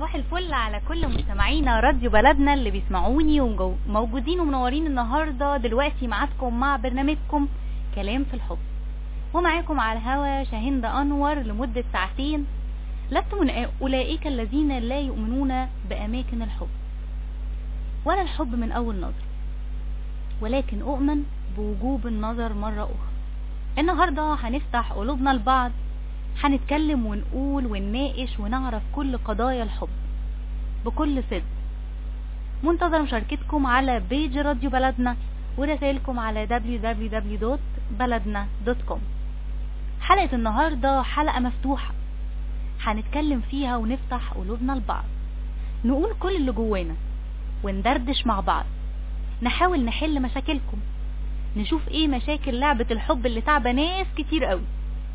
صباح الفل على كل مستمعينا راديو بلدنا اللي بيسمعوني وموجودين ومنورين النهاردة دلوقتي معاكم مع برنامجكم كلام في الحب ومعاكم على الهوا شاهند أنور لمدة ساعتين لست من أولئك الذين لا يؤمنون بأماكن الحب ولا الحب من أول نظر ولكن أؤمن بوجوب النظر مرة أخرى النهاردة هنفتح قلوبنا لبعض هنتكلم ونقول ونناقش ونعرف كل قضايا الحب بكل صدق منتظر مشاركتكم على بيج راديو بلدنا ورسائلكم على www.بلدنا.com حلقة النهاردة حلقة مفتوحة هنتكلم فيها ونفتح قلوبنا لبعض نقول كل اللي جوانا وندردش مع بعض نحاول نحل مشاكلكم نشوف ايه مشاكل لعبة الحب اللي تعبى ناس كتير قوي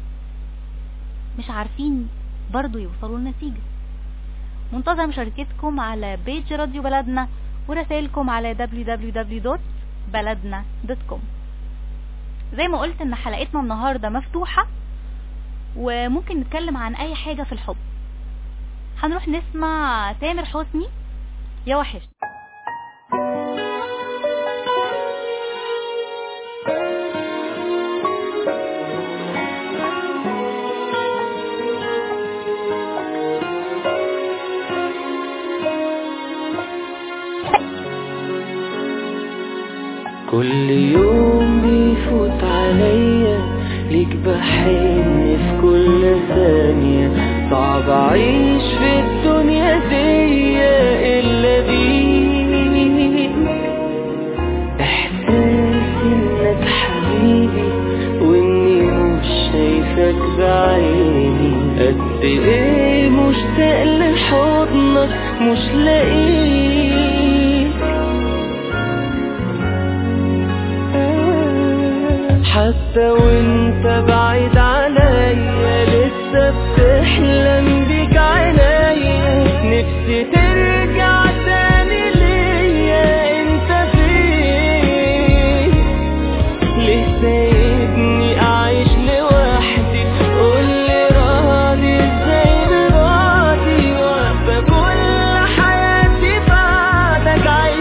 مش عارفين برضو يوصلوا لنتيجة منتظر مشاركتكم على بيج راديو بلدنا ورسائلكم على www.بلدنا.com زي ما قلت ان حلقتنا النهاردة مفتوحة وممكن نتكلم عن اي حاجة في الحب هنروح نسمع تامر حسني يا وحشني كل يوم بيفوت عليا ليك بحن في كل ثانية صعب أعيش في الدنيا دي إلا بيك إحساس إنك حبيبي وإني مش شايفك بعيني قد إيه مشتاق لحضنك مش لاقيك حتى وانت بعيد عليا لسه بتحلم بيك عينيا نفسي ترجع تاني ليا انت فين ليه سايبني اعيش لوحدي قولي راضي ازاي براضي وابقى كل حياتي بعدك عايش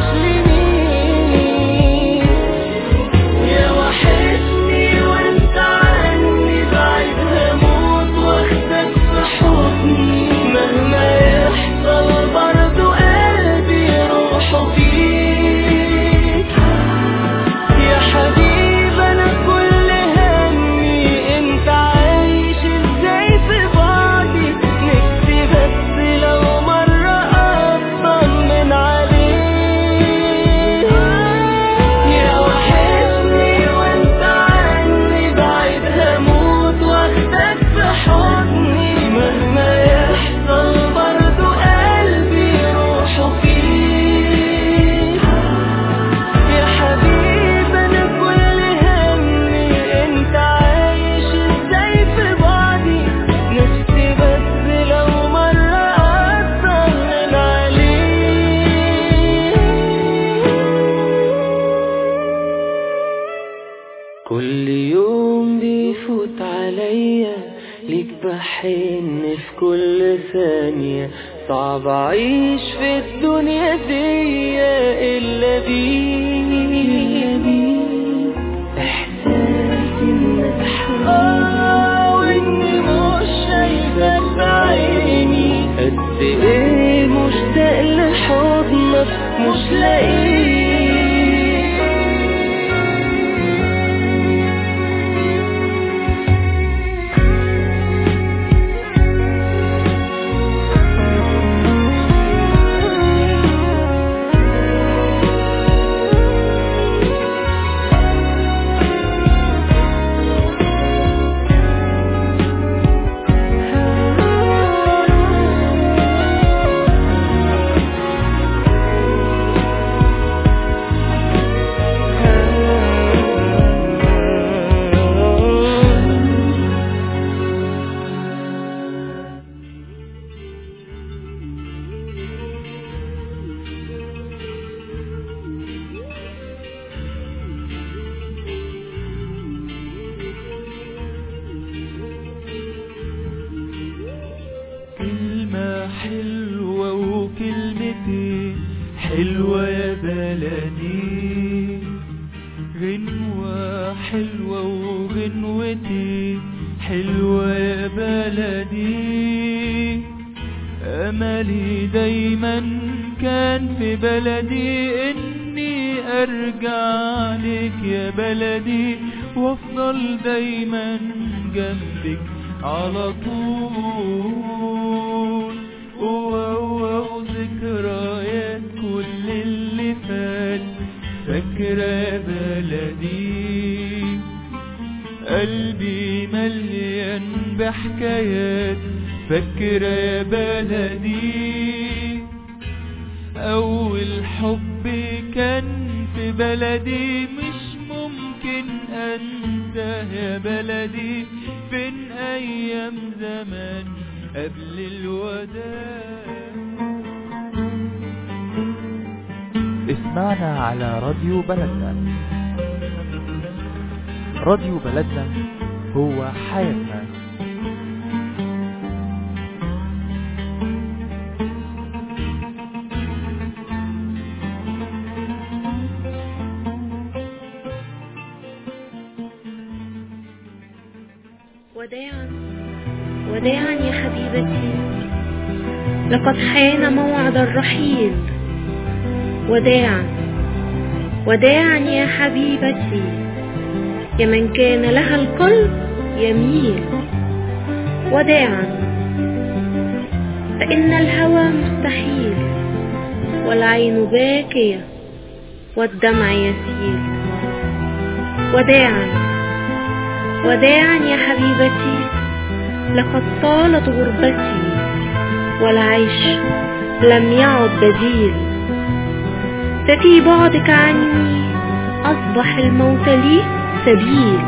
لمين يا وحشني وانت عني بعيد هموت واخدك في حضني مهما يحصل برضو قلبي روحه فيك يا حبيب انا كل همي انت عايش ازاي في بعدي نفسي بس لو مرة اطمن عليك يا وحشني وانت عني بعيد هموت واخدك في حضني مهما يحصل برضو قلبي روحه فيك يا حبيب انا كل همي انت عايش ازاي في بعدي نفسي بس لو مرة اطمن عليك كل يوم بيفوت عليا ليك بحن في كل ثانية صعب أعيش في الدنيا دي إلا بيك إحساس إنك حبيبي وإني مش شايفك بعيني قد إيه مشتاق لحضنك مش لاقيك حلوة يا بلدي غنوة حلوة وغنوتي حلوة يا بلدي أملي دايما كان في بلدي إني أرجع لك يا بلدي وأفضل دايما جنبك على طول واو ذكريات كل اللي فات فاكرة يا بلدي قلبي مليان بحكايات فاكرة يا بلدي أول حب كان في بلدي مش ممكن أنساه يا بلدي فين أيام زمان قبل الوداع اسمعنا على راديو بلدنا راديو بلدنا هو حياتنا وداعا وداعا يا حبيبتي لقد حان موعد الرحيل وداعا وداعا يا حبيبتي يا من كان لها القلب يميل وداعا فإن الهوى مستحيل والعين باكية والدمع يسيل وداعا وداعا يا حبيبتي لقد طالت غربتي والعيش لم يعد بديل ففي بعدك عني أصبح الموت لي سبيل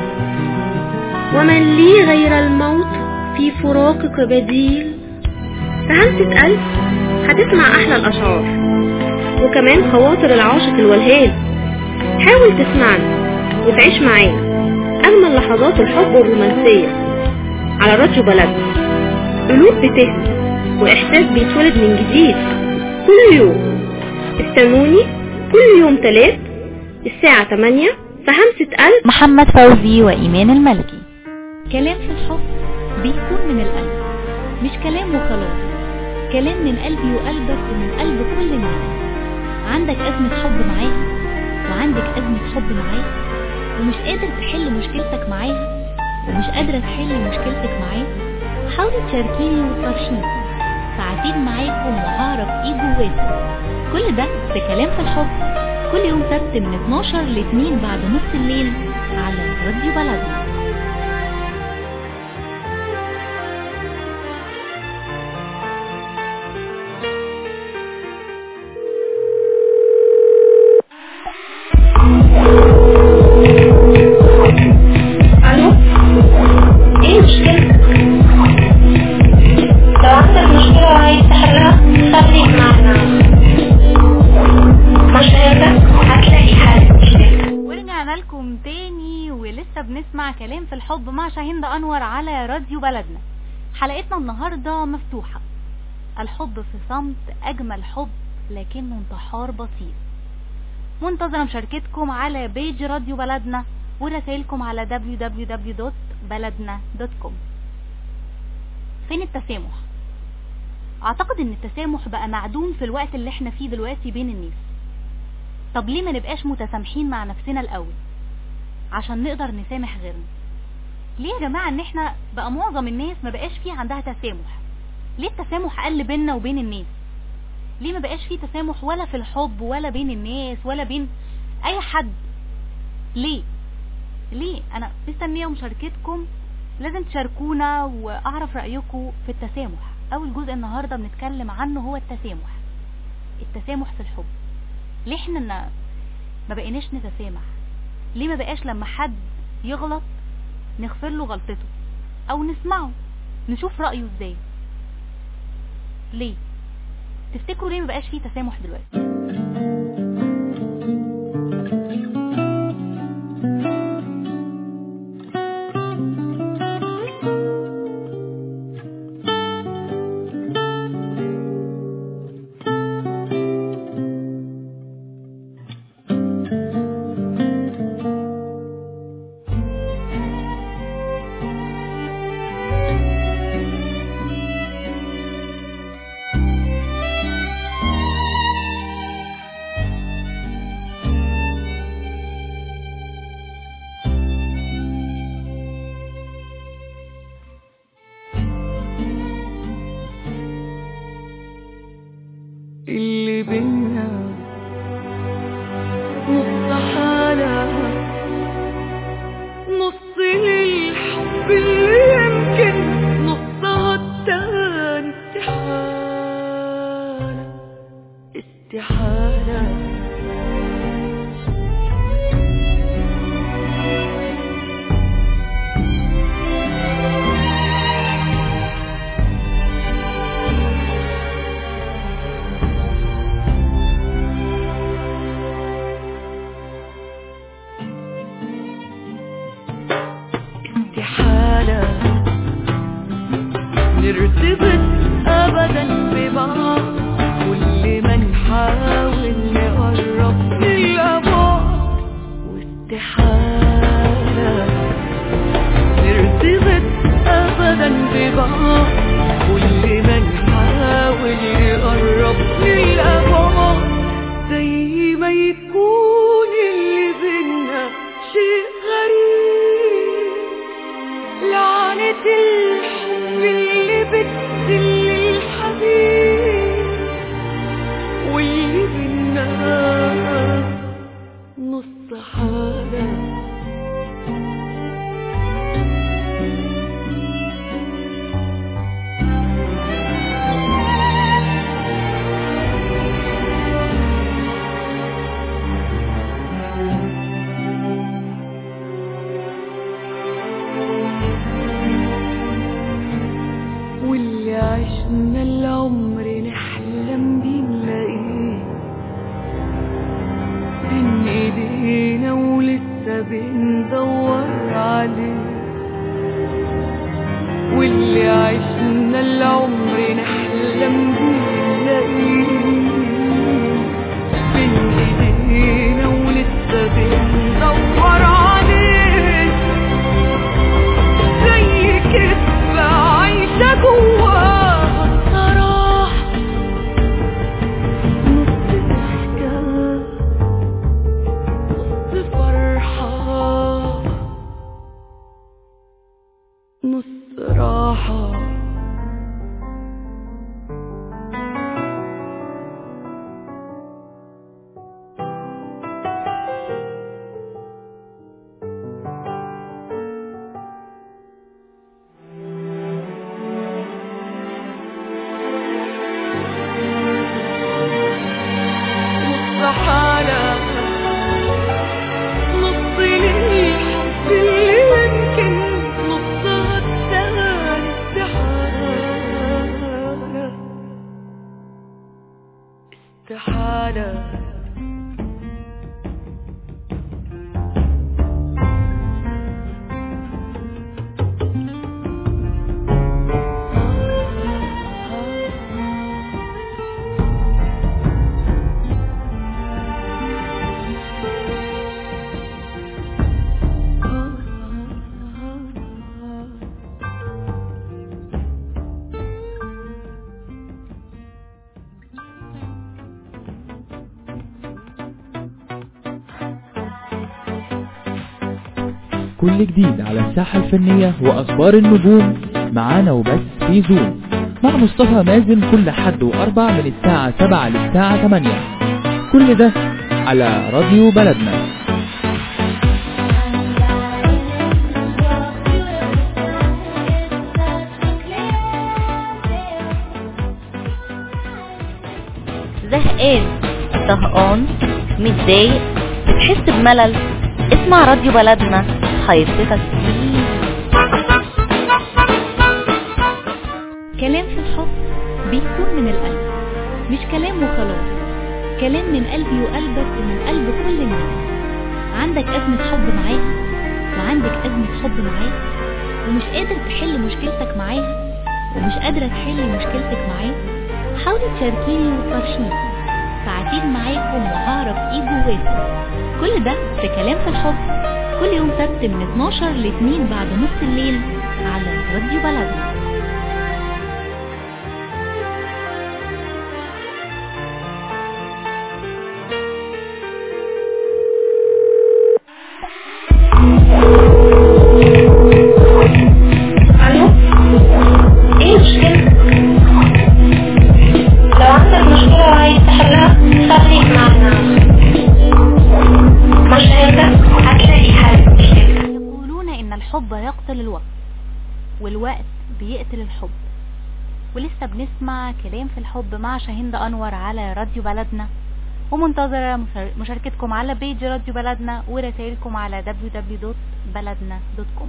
ومن لي غير الموت في فراقك بديل فهمسة قلب هتسمع أحلى الأشعار وكمان خواطر العاشق الولهان حاول تسمعنا وتعيش معانا أجمل لحظات الحب والرومانسية على راديو بلدنا قلوب بتهدى وإحساس بيتولد من جديد كل يوم استنوني كل يوم تلات الساعة 8 في همسة قلب محمد فوزي وإيمان الملكي كلام في الحب بيكون من القلب مش كلام وخلاص كلام من قلبي وقلبك ومن قلب كل الناس عندك أزمة حب معاها وعندك أزمة حب معاه ومش قادر تحل مشكلتك معاها ومش قادرة تحل مشكلتك معاه حاولي تشاركيني وتفرشيني ساعتين معاكم وهعرف ايه جواكم كل ده في كلام في الحب كل يوم سبت من 12 ل 2 بعد نص الليل على راديو بلدنا الو ايه مشكلتك لو عندك مشكلة وعايز تحلها خليك معنا مشاهدك هتلاقي حل مشكلتك ورجعنا لكم تاني ولسه بنسمع كلام في الحب مع شاهين ده انور على راديو بلدنا حلقتنا النهاردة مفتوحة الحب في صمت اجمل حب لكنه انتحار بسيط منتظرة مشاركتكم على بيج راديو بلدنا ورسائلكم على www.بلدنا.com فين التسامح اعتقد ان التسامح بقى معدوم في الوقت اللي احنا فيه دلوقتي بين الناس طب ليه ما نبقاش متسامحين مع نفسنا الاول عشان نقدر نسامح غيرنا ليه يا جماعة ان احنا بقى معظم الناس ما بقاش فيه عندها تسامح ليه التسامح قل بيننا وبين الناس ليه ما بقاش فيه تسامح ولا في الحب ولا بين الناس ولا بين اي حد ليه ليه انا مستنيه مشاركتكم لازم تشاركونا واعرف رايكم في التسامح اول جزء النهارده بنتكلم عنه هو التسامح التسامح في الحب ليه احنا ن- ما بقيناش نتسامح ليه ما بقاش لما حد يغلط نغفر له غلطته او نسمعه نشوف رايه ازاي ليه تفتكروا ليه ما بقاش فيه تسامح دلوقتي اللي بينا نص حالة نص للحب اللي يمكن نصها التاني استحالة استحالة استحالة نرتبط أبدا ببعض كل ما نحاول نقرب نلقى بعض واستحالة نرتبط أبدا ببعض كل ما نحاول نقرب نلقى بعض زي ما يكون اللي بينا شيء غريب لعنة الحب اللي بتدل الحبيب واللي بينا نص حالة واللي عشنا العمر نحلم بيه نلاقيه بين ايدينا ولسه بندور عليه واللي عشنا العمر نحلم بيه نلاقيه بين ايدينا ولسه بندور عليه زي كدبة عايشة جواها الصراحة نص ضحكة نص فرحة نص راحة نص حالة نص للحب اللي يمكن نصها التاني استحالة استحالة كل جديد على الساحة الفنية وأخبار النجوم معانا وبس في زوم مع مصطفى مازن كل حد وأربع من الساعة 7 للساعة 8 كل ده على راديو بلدنا زهقان طهقان متضايق بتحس بملل اسمع راديو بلدنا هيبسطك كتير كلام في الحب بيكون من القلب مش كلام وخلاص كلام من قلبي وقلبك ومن قلب كل الناس عندك أزمة حب معاها وعندك أزمة حب معاه ومش قادر تحل مشكلتك معاها ومش قادرة تحل مشكلتك معاه حاولي تشاركيني وتفرشيني ساعتين معاكم وهعرف ايه جواكم كل ده في كلام في الحب كل يوم سبت من 12 ل 2 بعد نص الليل على راديو بلدنا الو ايه المشكلة لو عندك مشكلة وعايز تحلها بيقتل الحب ولسه بنسمع كلام في الحب مع شاهين انور على راديو بلدنا ومنتظرة مشار- مشاركتكم على بيج راديو بلدنا ورسائلكم على www.baladna.com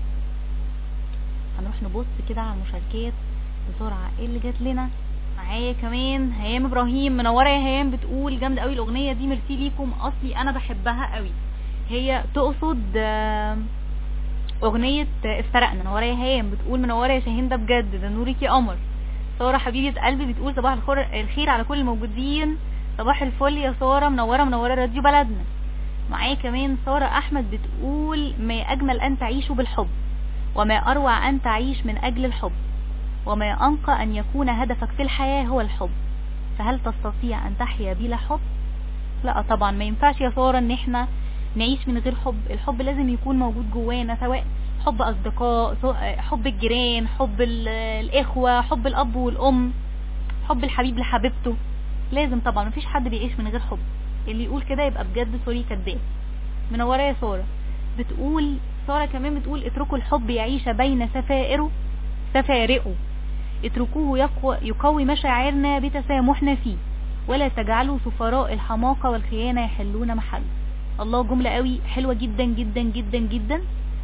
هنروح نبص كده على المشاركات بسرعة ايه اللي جات لنا معايا كمان هيام ابراهيم منوره يا هيام بتقول جامده قوي الاغنيه دي ميرسي ليكم اصلي انا بحبها قوي هي تقصد آه، اغنيه آه، افترقنا منوره يا هيام بتقول منوره يا شاهين ده بجد ده نورك يا قمر ساره حبيبه قلبي بتقول صباح الخير الخير على كل الموجودين صباح الفل يا ساره منوره منوره راديو بلدنا معايا كمان ساره احمد بتقول ما اجمل ان تعيش بالحب وما اروع ان تعيش من اجل الحب وما أنقى أن يكون هدفك في الحياة هو الحب فهل تستطيع أن تحيا بلا حب؟ لا طبعا ما ينفعش يا سارة ان احنا نعيش من غير حب الحب لازم يكون موجود جوانا سواء حب أصدقاء سواء حب الجيران حب ال- الإخوة حب الأب والأم حب الحبيب لحبيبته لازم طبعا مفيش حد بيعيش من غير حب اللي يقول كده يبقى بجد سوري كداب منورة يا سارة بتقول سارة كمان بتقول اتركوا الحب يعيش بين سفائره سفارقه اتركوه يقوى يقوي مشاعرنا بتسامحنا فيه ولا تجعلوا سفراء الحماقة والخيانة يحلون محله الله جملة قوي حلوة جدا جدا جدا جدا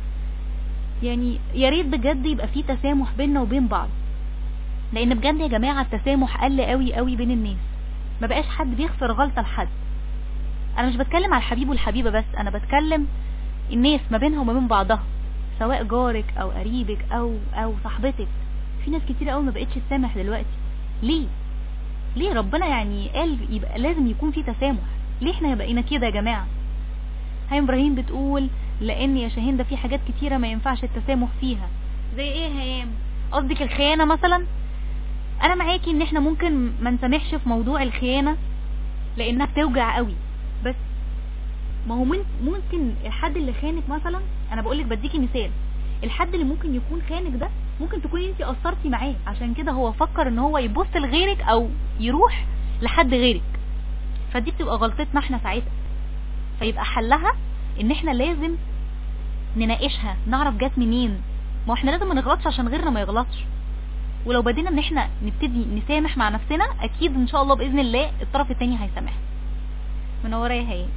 يعني يا ريت بجد يبقى في تسامح بيننا وبين بعض لان بجد يا جماعة التسامح قل قوي قوي بين الناس ما بقاش حد بيغفر غلطة لحد انا مش بتكلم على الحبيب والحبيبة بس انا بتكلم الناس ما بينها وما بين بعضها سواء جارك او قريبك او او صاحبتك في ناس كتير قوي ما بقتش تسامح دلوقتي ليه ليه ربنا يعني قال يبقى لازم يكون في تسامح ليه احنا بقينا كده يا جماعه هاي ابراهيم بتقول لان يا شاهين ده في حاجات كتيره ما ينفعش التسامح فيها زي ايه يا هيام قصدك الخيانه مثلا انا معاكي ان احنا ممكن ما نسامحش في موضوع الخيانه لانها بتوجع قوي بس ما هو من- ممكن الحد اللي خانك مثلا انا بقولك بديكي مثال الحد اللي ممكن يكون خانك ده ممكن تكوني انت قصرتي معاه عشان كده هو فكر ان هو يبص لغيرك او يروح لحد غيرك فدي بتبقى غلطتنا احنا ساعتها فيبقى حلها ان احنا لازم نناقشها نعرف جت منين ما هو احنا لازم ما نغلطش عشان غيرنا ما يغلطش ولو بدينا ان احنا نبتدي نسامح مع نفسنا اكيد ان شاء الله باذن الله الطرف التاني هيسامح منوره يا هي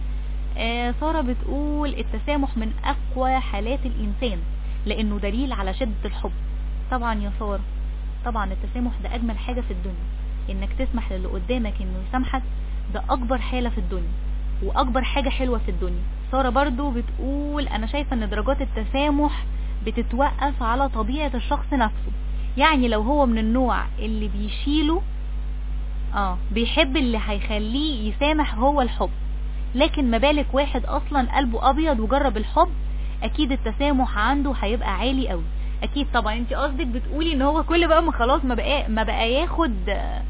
آه ساره بتقول التسامح من اقوى حالات الانسان لانه دليل على شده الحب طبعا يا ساره طبعا التسامح ده اجمل حاجه في الدنيا انك تسمح للي قدامك انه يسامحك ده اكبر حاله في الدنيا واكبر حاجه حلوه في الدنيا ساره برضو بتقول انا شايفه ان درجات التسامح بتتوقف على طبيعه الشخص نفسه يعني لو هو من النوع اللي بيشيله اه بيحب اللي هيخليه يسامح هو الحب لكن ما بالك واحد اصلا قلبه ابيض وجرب الحب اكيد التسامح عنده هيبقى عالي قوي اكيد طبعا انت قصدك بتقولي ان هو كل بقى ما خلاص ما بقى ما بقى ياخد آه،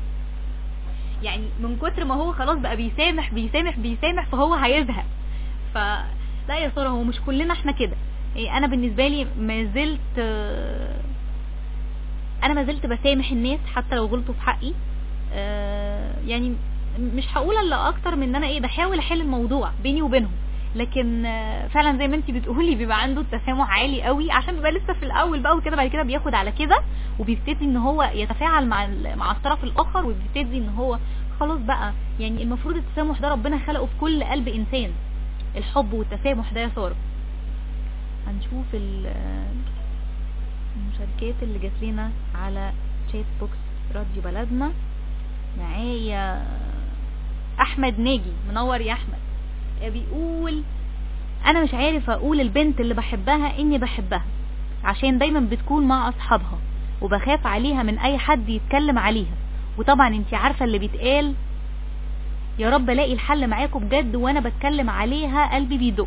يعني من كتر ما هو خلاص بقى بيسامح بيسامح بيسامح فهو هيزهق ف لا يا ساره هو مش كلنا احنا كده إيه، انا بالنسبه لي ما زلت آه، انا ما زلت بسامح الناس حتى لو غلطوا في حقي آه، يعني مش هقول الا اكتر من ان انا ايه بحاول احل الموضوع بيني وبينهم لكن آه، فعلا زي ما انت بتقولي بيبقى عنده التسامح عالي قوي عشان بيبقى لسه في الاول بقى وكده بعد كده بياخد على كده وبيبتدي ان هو يتفاعل مع ال- مع الطرف الاخر وبيبتدي ان هو خلاص بقى يعني المفروض التسامح ده ربنا خلقه في كل قلب انسان الحب والتسامح ده يا ساره هنشوف ال- المشاركات اللي جات لنا على شات بوكس راديو بلدنا معايا احمد ناجي منور يا احمد بيقول انا مش عارف اقول البنت اللي بحبها اني بحبها عشان دايما بتكون مع اصحابها وبخاف عليها من اي حد يتكلم عليها وطبعا انتي عارفة اللي بيتقال يا رب الاقي الحل معاكم بجد وانا بتكلم عليها قلبي بيدق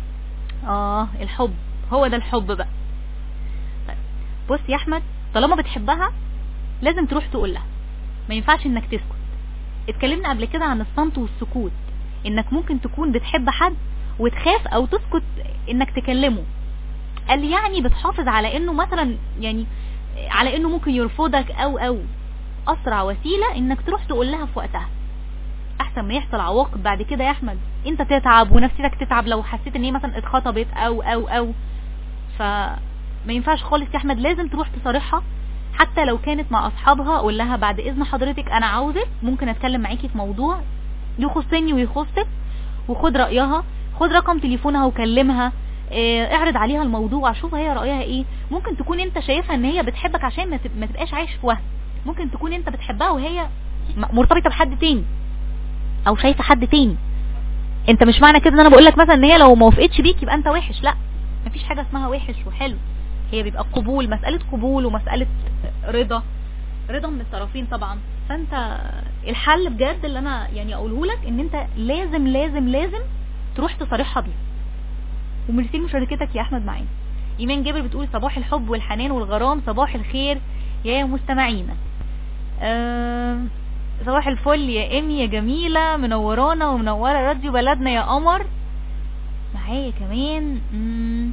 اه الحب هو ده الحب بقى طيب بص يا احمد طالما بتحبها لازم تروح تقول لها ما ينفعش انك تسكت اتكلمنا قبل كده عن الصمت والسكوت انك ممكن تكون بتحب حد وتخاف او تسكت انك تكلمه قال يعني بتحافظ على انه مثلا يعني على انه ممكن يرفضك او او اسرع وسيلة انك تروح تقول لها في وقتها احسن ما يحصل عواقب بعد كده يا احمد انت تتعب ونفسيتك تتعب لو حسيت ان هي مثلا اتخطبت او او او ف ما ينفعش خالص يا احمد لازم تروح تصارحها حتى لو كانت مع اصحابها قول لها بعد اذن حضرتك انا عاوزك ممكن اتكلم معاكي في موضوع يخصني ويخصك وخد رايها خد رقم تليفونها وكلمها اه، اعرض عليها الموضوع شوف هي رايها ايه ممكن تكون انت شايفها ان هي بتحبك عشان ما تب- ما تبقاش عايش في وهم ممكن تكون انت بتحبها وهي م- مرتبطه بحد تاني او شايفه حد تاني انت مش معنى كده ان انا بقول لك مثلا ان هي لو ما وافقتش بيك يبقى انت وحش لا مفيش حاجه اسمها وحش وحلو هي بيبقى قبول مساله قبول ومساله رضا رضا من الطرفين طبعا فانت الحل بجد اللي انا يعني اقوله لك ان انت لازم لازم لازم تروح تصارحها بيه وميرسي لمشاركتك يا احمد معانا ايمان جابر بتقول صباح الحب والحنان والغرام صباح الخير يا مستمعينا آه صباح الفل يا امي يا جميلة منورانا ومنورة راديو بلدنا يا قمر معايا كمان مم،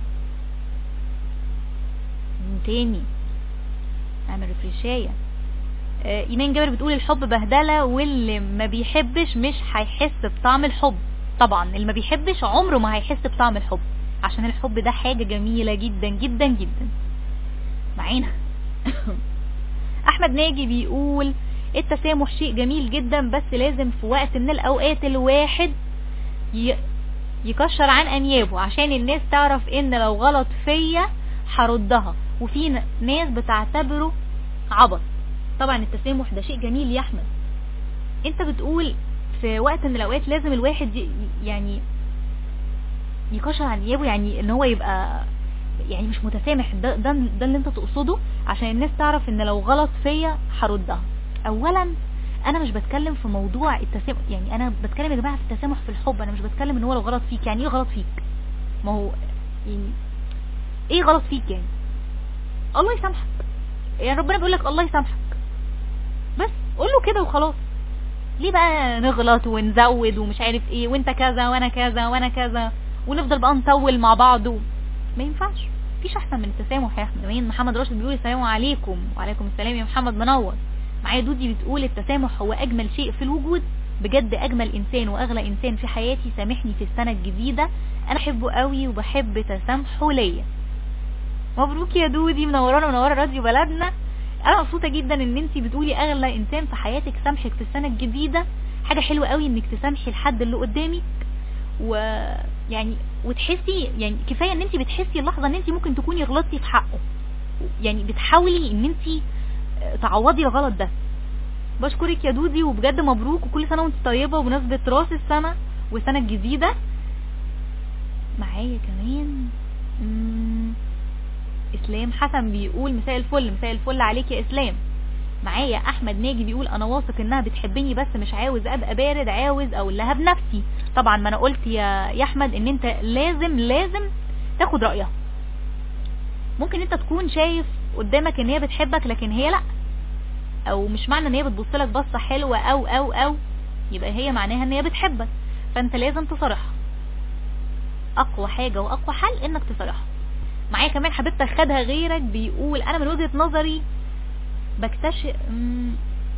مين تاني اعمل ريفريشاية آه، ايمان جابر بتقول الحب بهدلة واللي ما بيحبش مش هيحس بطعم الحب طبعا اللي ما بيحبش عمره ما هيحس بطعم الحب عشان الحب ده حاجة جميلة جدا جدا جدا معانا احمد ناجي بيقول التسامح شيء جميل جدا بس لازم في وقت من الاوقات الواحد ي... يكشر عن انيابه عشان الناس تعرف ان لو غلط فيا هردها وفي ن- ناس بتعتبره عبط طبعا التسامح ده شيء جميل يا احمد انت بتقول في وقت من الاوقات لازم الواحد ي... يعني يكشر عن نيابه يعني ان هو يبقى يعني مش متسامح ده, ده, ده اللي انت تقصده عشان الناس تعرف ان لو غلط فيا هردها اولا انا مش بتكلم في موضوع التسامح يعني انا بتكلم يا جماعه في التسامح في الحب انا مش بتكلم ان هو لو غلط فيك يعني ايه غلط فيك ما هو يعني ايه غلط فيك يعني الله يسامحك يعني ربنا بيقول لك الله يسامحك بس قول له كده وخلاص ليه بقى نغلط ونزود ومش عارف ايه وانت كذا وانا كذا وانا كذا ونفضل بقى نطول مع بعض و... ما ينفعش مفيش احسن من التسامح يا احمد كمان محمد راشد بيقول السلام عليكم وعليكم السلام يا محمد منور معايا دودي بتقول التسامح هو اجمل شيء في الوجود بجد اجمل انسان واغلى انسان في حياتي سامحني في السنه الجديده انا بحبه قوي وبحب تسامحه ليا مبروك يا دودي منورانا منوره راديو بلدنا انا مبسوطه جدا ان انت بتقولي اغلى انسان في حياتك سامحك في السنه الجديده حاجه حلوه قوي انك تسامحي الحد اللي قدامك ويعني وتحسي يعني كفايه ان انت بتحسي اللحظه ان انت ممكن تكوني غلطتي في حقه يعني بتحاولي ان انت تعوضي الغلط ده بشكرك يا دودي وبجد مبروك وكل سنه وانت طيبه وبمناسبه راس السنه والسنه الجديده معايا كمان مم، اسلام حسن بيقول مساء الفل مساء الفل عليك يا اسلام معايا احمد ناجي بيقول انا واثق انها بتحبني بس مش عاوز ابقى بارد عاوز اقول لها بنفسي طبعا ما انا قلت يا يا احمد ان انت لازم لازم تاخد رايها ممكن انت تكون شايف قدامك ان هي بتحبك لكن هي لا او مش معنى ان هي بتبص لك بصه حلوه او او او يبقى هي معناها ان هي بتحبك فانت لازم تصارحها اقوى حاجه واقوى حل انك تصارحها معايا كمان حبيبتك خدها غيرك بيقول انا من وجهه نظري بكتشف مم،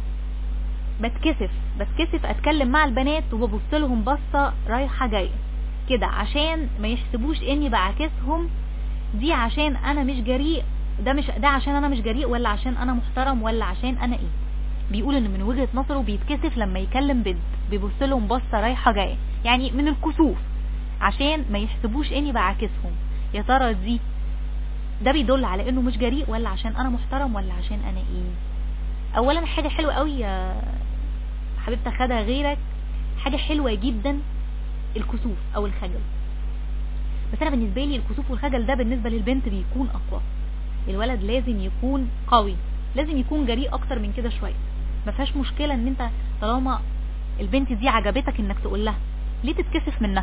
بتكسف بتكسف اتكلم مع البنات وببص لهم بصه رايحه جايه كده عشان ما يحسبوش اني بعاكسهم دي عشان انا مش جريء ده مش ده عشان انا مش جريء ولا عشان انا محترم ولا عشان انا ايه بيقول ان من وجهة نظره بيتكسف لما يكلم بنت بيبص لهم بصه رايحه جايه يعني من الكسوف عشان ما يحسبوش اني بعاكسهم يا ترى دي ده بيدل على انه مش جريء ولا عشان انا محترم ولا عشان انا ايه اولا حاجه حلوه قوي يا حبيبتي خدها غيرك حاجه حلوه جدا الكسوف او الخجل بس انا بالنسبه لي الكسوف والخجل ده بالنسبه للبنت بيكون اقوى الولد لازم يكون قوي لازم يكون جريء اكتر من كده شويه ما فيهاش مشكله ان انت طالما البنت دي عجبتك انك تقول لها ليه تتكسف منها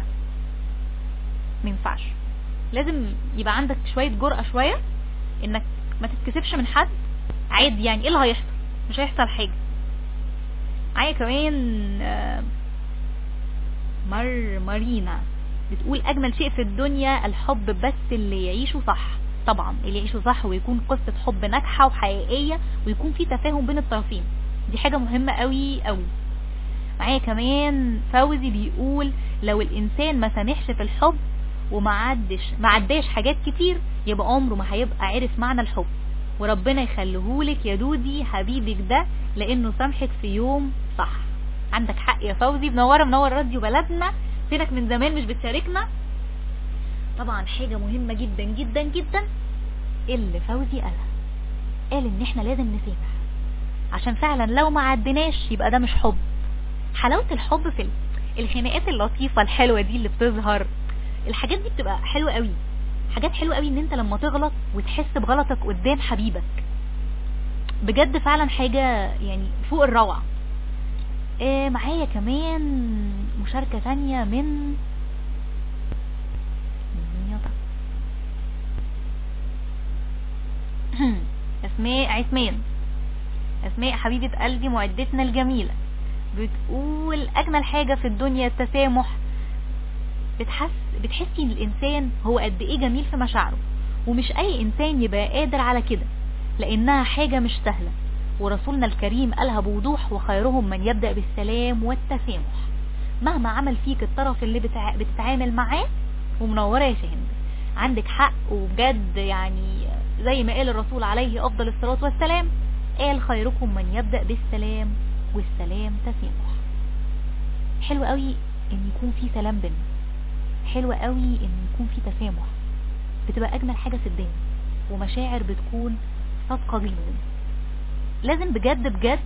ما ينفعش لازم يبقى عندك شويه جرأة شويه انك ما تتكسفش من حد عادي يعني ايه اللي هيحصل مش هيحصل حاجه معايا كمان آه، مر مارينا بتقول اجمل شيء في الدنيا الحب بس اللي يعيشه صح طبعا اللي يعيشه صح ويكون قصة حب ناجحة وحقيقية ويكون في تفاهم بين الطرفين دي حاجة مهمة قوي قوي معايا كمان فوزي بيقول لو الانسان ما سامحش في الحب وما عدش ما عداش حاجات كتير يبقى عمره ما هيبقى عرف معنى الحب وربنا يخليهولك يا دودي حبيبك ده لانه سامحك في يوم صح عندك حق يا فوزي منوره منور راديو بلدنا فينك من زمان مش بتشاركنا طبعا حاجة مهمة جدا جدا جدا اللي فوزي قالها قال ان احنا لازم نسامح عشان فعلا لو ما عدناش يبقى ده مش حب حلاوة الحب في ال- الخناقات اللطيفة الحلوة دي اللي بتظهر الحاجات دي بتبقى حلوة قوي حاجات حلوة قوي ان انت لما تغلط وتحس بغلطك قدام حبيبك بجد فعلا حاجة يعني فوق الروعة آه معايا كمان مشاركة تانية من من يا ترى؟ اسماء عثمان اسماء حبيبة قلبي معدتنا الجميلة بتقول اجمل حاجة في الدنيا التسامح بتحس بتحسي ان الانسان هو قد ايه جميل في مشاعره ومش اي انسان يبقى قادر على كده لانها حاجة مش سهلة ورسولنا الكريم قالها بوضوح وخيرهم من يبدأ بالسلام والتسامح مهما عمل فيك الطرف اللي بتع... بتتعامل معاه ومنورة يا شاهند عندك حق وبجد يعني زي ما قال الرسول عليه افضل الصلاة والسلام قال خيركم من يبدأ بالسلام والسلام تسامح حلو قوي ان يكون في سلام بينا حلو قوي ان يكون في تسامح بتبقى اجمل حاجة في الدنيا ومشاعر بتكون صادقة جدا لازم بجد بجد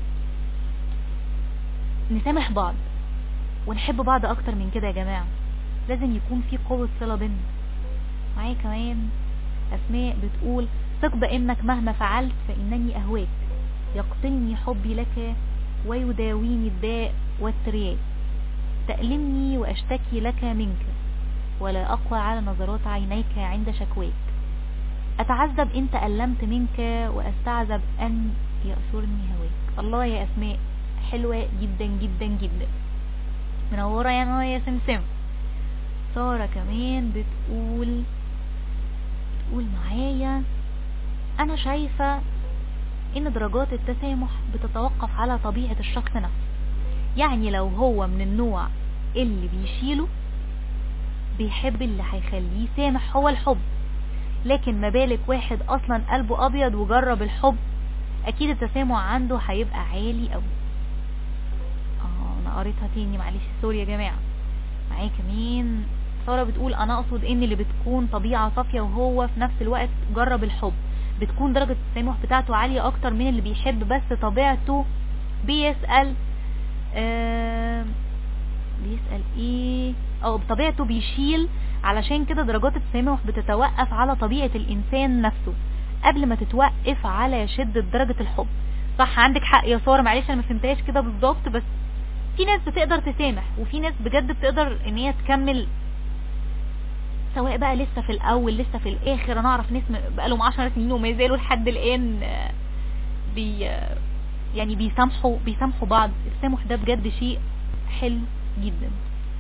نسامح بعض ونحب بعض اكتر من كده يا جماعة لازم يكون في قوة صلة بينا معايا كمان اسماء بتقول ثق بانك مهما فعلت فانني اهواك يقتلني حبي لك ويداويني الداء والترياق تألمني واشتكي لك منك ولا اقوى على نظرات عينيك عند شكواك اتعذب ان تألمت منك واستعذب ان يأسرني هواك الله يا اسماء حلوة جدا جدا جدا منورة يا نوى يا سمسم سارة كمان بتقول بتقول معايا انا شايفة ان درجات التسامح بتتوقف على طبيعة الشخص نفسه يعني لو هو من النوع اللي بيشيله بيحب اللي هيخليه سامح هو الحب لكن ما بالك واحد اصلا قلبه ابيض وجرب الحب اكيد التسامح عنده هيبقى عالي قوي اه انا قريتها تاني معلش سوري يا جماعة معايا كمان سارة بتقول انا اقصد ان اللي بتكون طبيعة صافية وهو في نفس الوقت جرب الحب بتكون درجة التسامح بتاعته عالية اكتر من اللي بيحب بس طبيعته بيسأل آه بيسأل ايه او بطبيعته بيشيل علشان كده درجات التسامح بتتوقف على طبيعة الانسان نفسه قبل ما تتوقف على شدة درجة الحب صح عندك حق يا سارة معلش انا ما فهمتهاش كده بالظبط بس في ناس بتقدر تسامح وفي ناس بجد بتقدر ان هي تكمل سواء بقى لسه في الاول لسه في الاخر انا اعرف ناس بقالهم 10 سنين وما زالوا لحد الان آه، بي آه، يعني بيسامحوا بيسامحوا بعض التسامح ده بجد شيء حلو جدا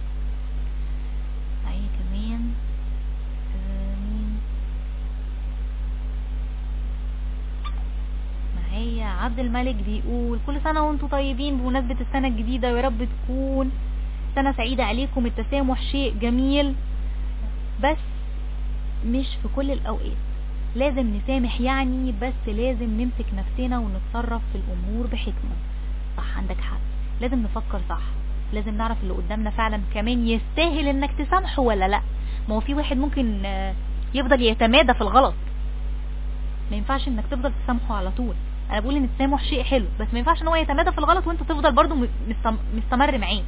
معايا كمان آه، مين معايا عبد الملك بيقول كل سنة وانتم طيبين بمناسبة السنة الجديدة ويا رب تكون سنة سعيدة عليكم التسامح شيء جميل بس مش في كل الأوقات لازم نسامح يعني بس لازم نمسك نفسنا ونتصرف في الأمور بحكمة صح عندك حق لازم نفكر صح لازم نعرف اللي قدامنا فعلا كمان يستاهل انك تسامحه ولا لا ما هو في واحد ممكن آه، يفضل يتمادى في الغلط ما ينفعش انك تفضل تسامحه على طول انا بقول ان التسامح شيء حلو بس ما ينفعش ان هو يتمادى في الغلط وانت تفضل برضو م- مستم- مستمر معاه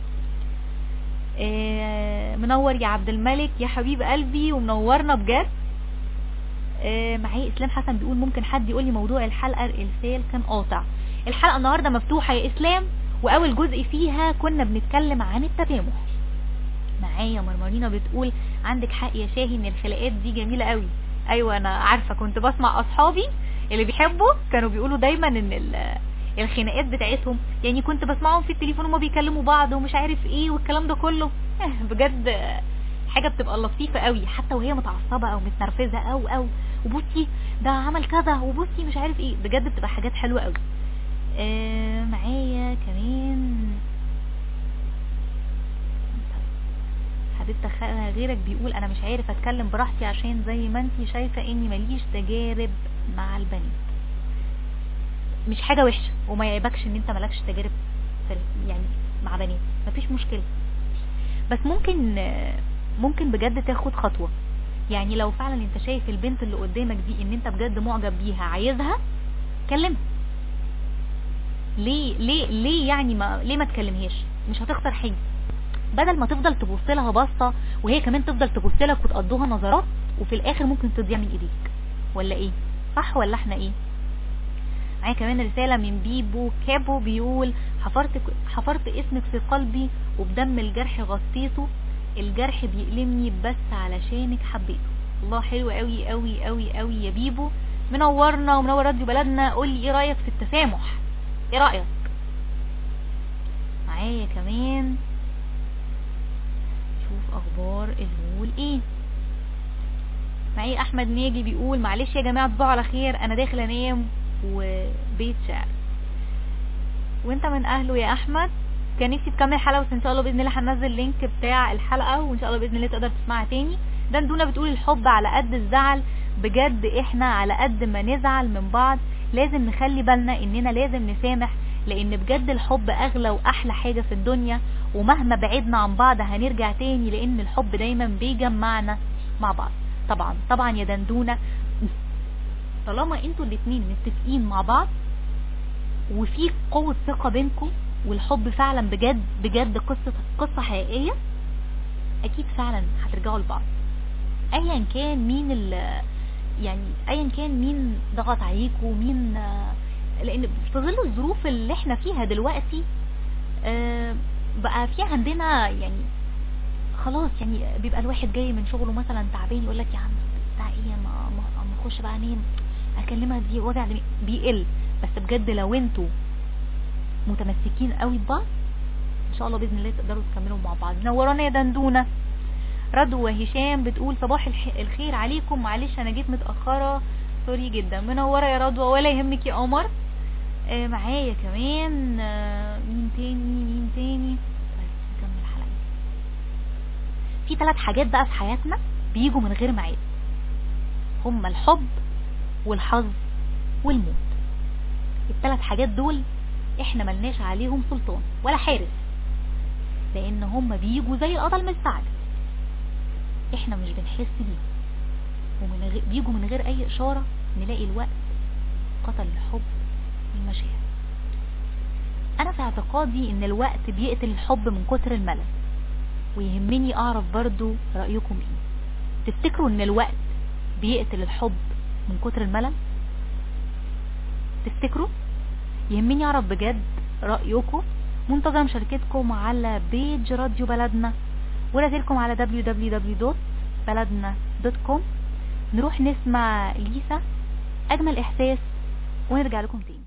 آه، منور يا عبد الملك يا حبيب قلبي ومنورنا بجد آه، معايا اسلام حسن بيقول ممكن حد يقول لي موضوع الحلقه الارسال كان قاطع الحلقه النهارده مفتوحه يا اسلام واول جزء فيها كنا بنتكلم عن التسامح معايا مرمرينا بتقول عندك حق يا شاهي ان الخلاقات دي جميله قوي ايوه انا عارفه كنت بسمع اصحابي اللي بيحبوا كانوا بيقولوا دايما ان ال- الخناقات بتاعتهم يعني كنت بسمعهم في التليفون وما بيكلموا بعض ومش عارف ايه والكلام ده كله آه، بجد آه، حاجه بتبقى لطيفه قوي حتى وهي متعصبه او متنرفزه او او وبصي ده عمل كذا وبصي مش عارف ايه بجد بتبقى حاجات حلوه قوي آه معايا كمان حبيبتي دخلها غيرك بيقول انا مش عارف اتكلم براحتي عشان زي ما انتي شايفة اني ماليش تجارب مع البنات مش حاجة وحشة وما يعيبكش ان انت مالكش تجارب في- يعني مع بنات مفيش مشكلة بس ممكن ممكن بجد تاخد خطوة يعني لو فعلا انت شايف البنت اللي قدامك دي ان انت بجد معجب بيها عايزها كلمها ليه ليه ليه يعني ما ليه ما تكلمهاش مش هتخسر حاجه بدل ما تفضل تبص لها بصه وهي كمان تفضل تبص لك وتقضوها نظرات وفي الاخر ممكن تضيع من ايديك ولا ايه صح ولا احنا ايه معايا كمان رسالة من بيبو كابو بيقول حفرت حفرت اسمك في قلبي وبدم الجرح غطيته الجرح بيألمني بس علشانك حبيته الله حلو قوي قوي قوي قوي يا بيبو منورنا ومنور راديو بلدنا قول لي ايه رأيك في التسامح ايه رأيك معايا كمان شوف اخبار الهول ايه معايا احمد ناجي بيقول معلش يا جماعه تصبحوا على خير انا داخل انام وبيت شعر وانت من اهله يا احمد كان نفسي تكمل الحلقه بس ان شاء الله باذن الله هنزل اللينك بتاع الحلقه وان شاء الله باذن الله تقدر تسمعها تاني دندونه بتقول الحب على قد الزعل بجد احنا على قد ما نزعل من بعض لازم نخلي بالنا اننا لازم نسامح لان بجد الحب اغلى واحلى حاجه في الدنيا ومهما بعدنا عن بعض هنرجع تاني لان الحب دايما بيجمعنا مع بعض طبعا طبعا يا دندونه طالما انتوا الاتنين متفقين مع بعض وفي قوة ثقة بينكم والحب فعلا بجد بجد قصة قصة حقيقية اكيد فعلا هترجعوا لبعض ايا كان مين ال يعني ايا كان مين ضغط عليكم مين لان في ظل الظروف اللي احنا فيها دلوقتي آه، بقى في عندنا يعني خلاص يعني بيبقى الواحد جاي من شغله مثلا تعبان يقول لك يا عم بتاع ايه ما ما ما اخش بقى انام اكلمها دي وجع دماغ بيقل بس بجد لو انتوا متمسكين قوي ببعض ان شاء الله باذن الله تقدروا تكملوا مع بعض نورانا يا دندونه رضوى هشام بتقول صباح الح- الخير عليكم معلش انا جيت متاخره سوري جدا منوره يا رضوى ولا يهمك يا قمر آه معايا كمان آه مين تاني مين تاني بس نكمل الحلقه في ثلاث حاجات بقى في حياتنا بيجوا من غير ميعاد هما الحب والحظ والموت الثلاث حاجات دول احنا ملناش عليهم سلطان ولا حارس لان هما بيجوا زي القطع المستعجل احنا مش بنحس بيه ومن غير بيجوا من غير اي اشارة نلاقي الوقت قتل الحب والمشاعر انا في اعتقادي ان الوقت بيقتل الحب من كتر الملل ويهمني اعرف برضو رأيكم ايه تفتكروا ان الوقت بيقتل الحب من كتر الملل تفتكروا يهمني اعرف بجد رأيكم منتظر مشاركتكم على بيج راديو بلدنا ورسائلكم على www.بلدنا.com نروح نسمع ليسا اجمل احساس ونرجع لكم تاني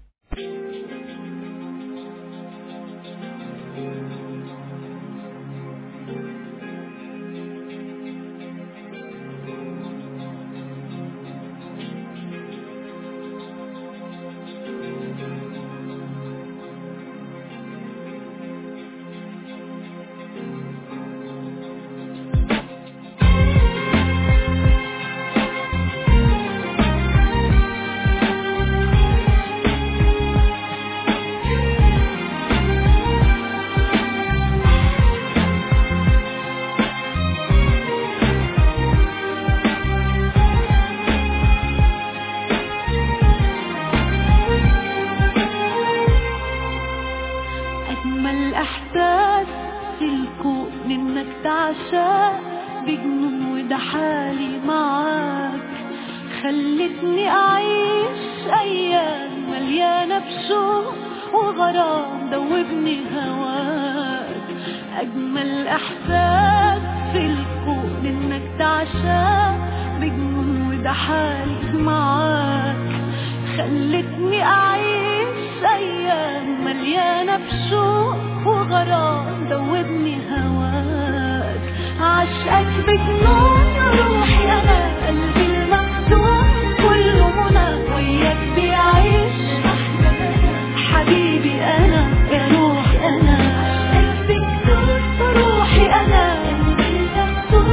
أجمل إحساس في الكون إنك تعشق بجنون وده حالي معاك خلتني أعيش أيام مليانة بشوق وغرام دوبني هواك أجمل إحساس في الكون إنك تعشق بجنون وده حالي معاك خلتني أعيش أيام مليانة بشوق وغرام دوبني هواك عشقك بجنون روحي أنا قلبي المفتون كله منى وياك بيعيش حبيبي أنا يا روحي أنا عشقك بجنون روحي أنا قلبي المفتون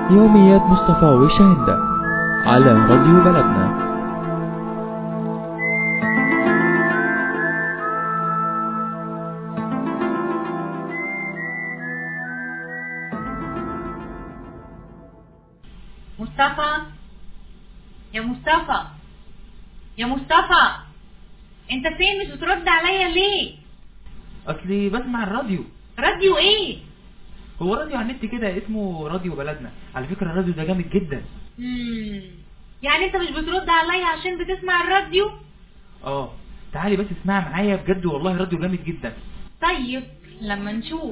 يوميات مصطفى وشاهندة على راديو بلدنا مصطفى يا مصطفى يا مصطفى انت فين مش بترد عليا ليه اصلي بسمع الراديو راديو ايه هو راديو على النت كده اسمه راديو بلدنا على فكرة الراديو ده جامد جدا مم. يعني انت مش بترد عليا عشان بتسمع الراديو اه تعالي بس اسمعي معايا بجد والله راديو جامد جدا طيب لما نشوف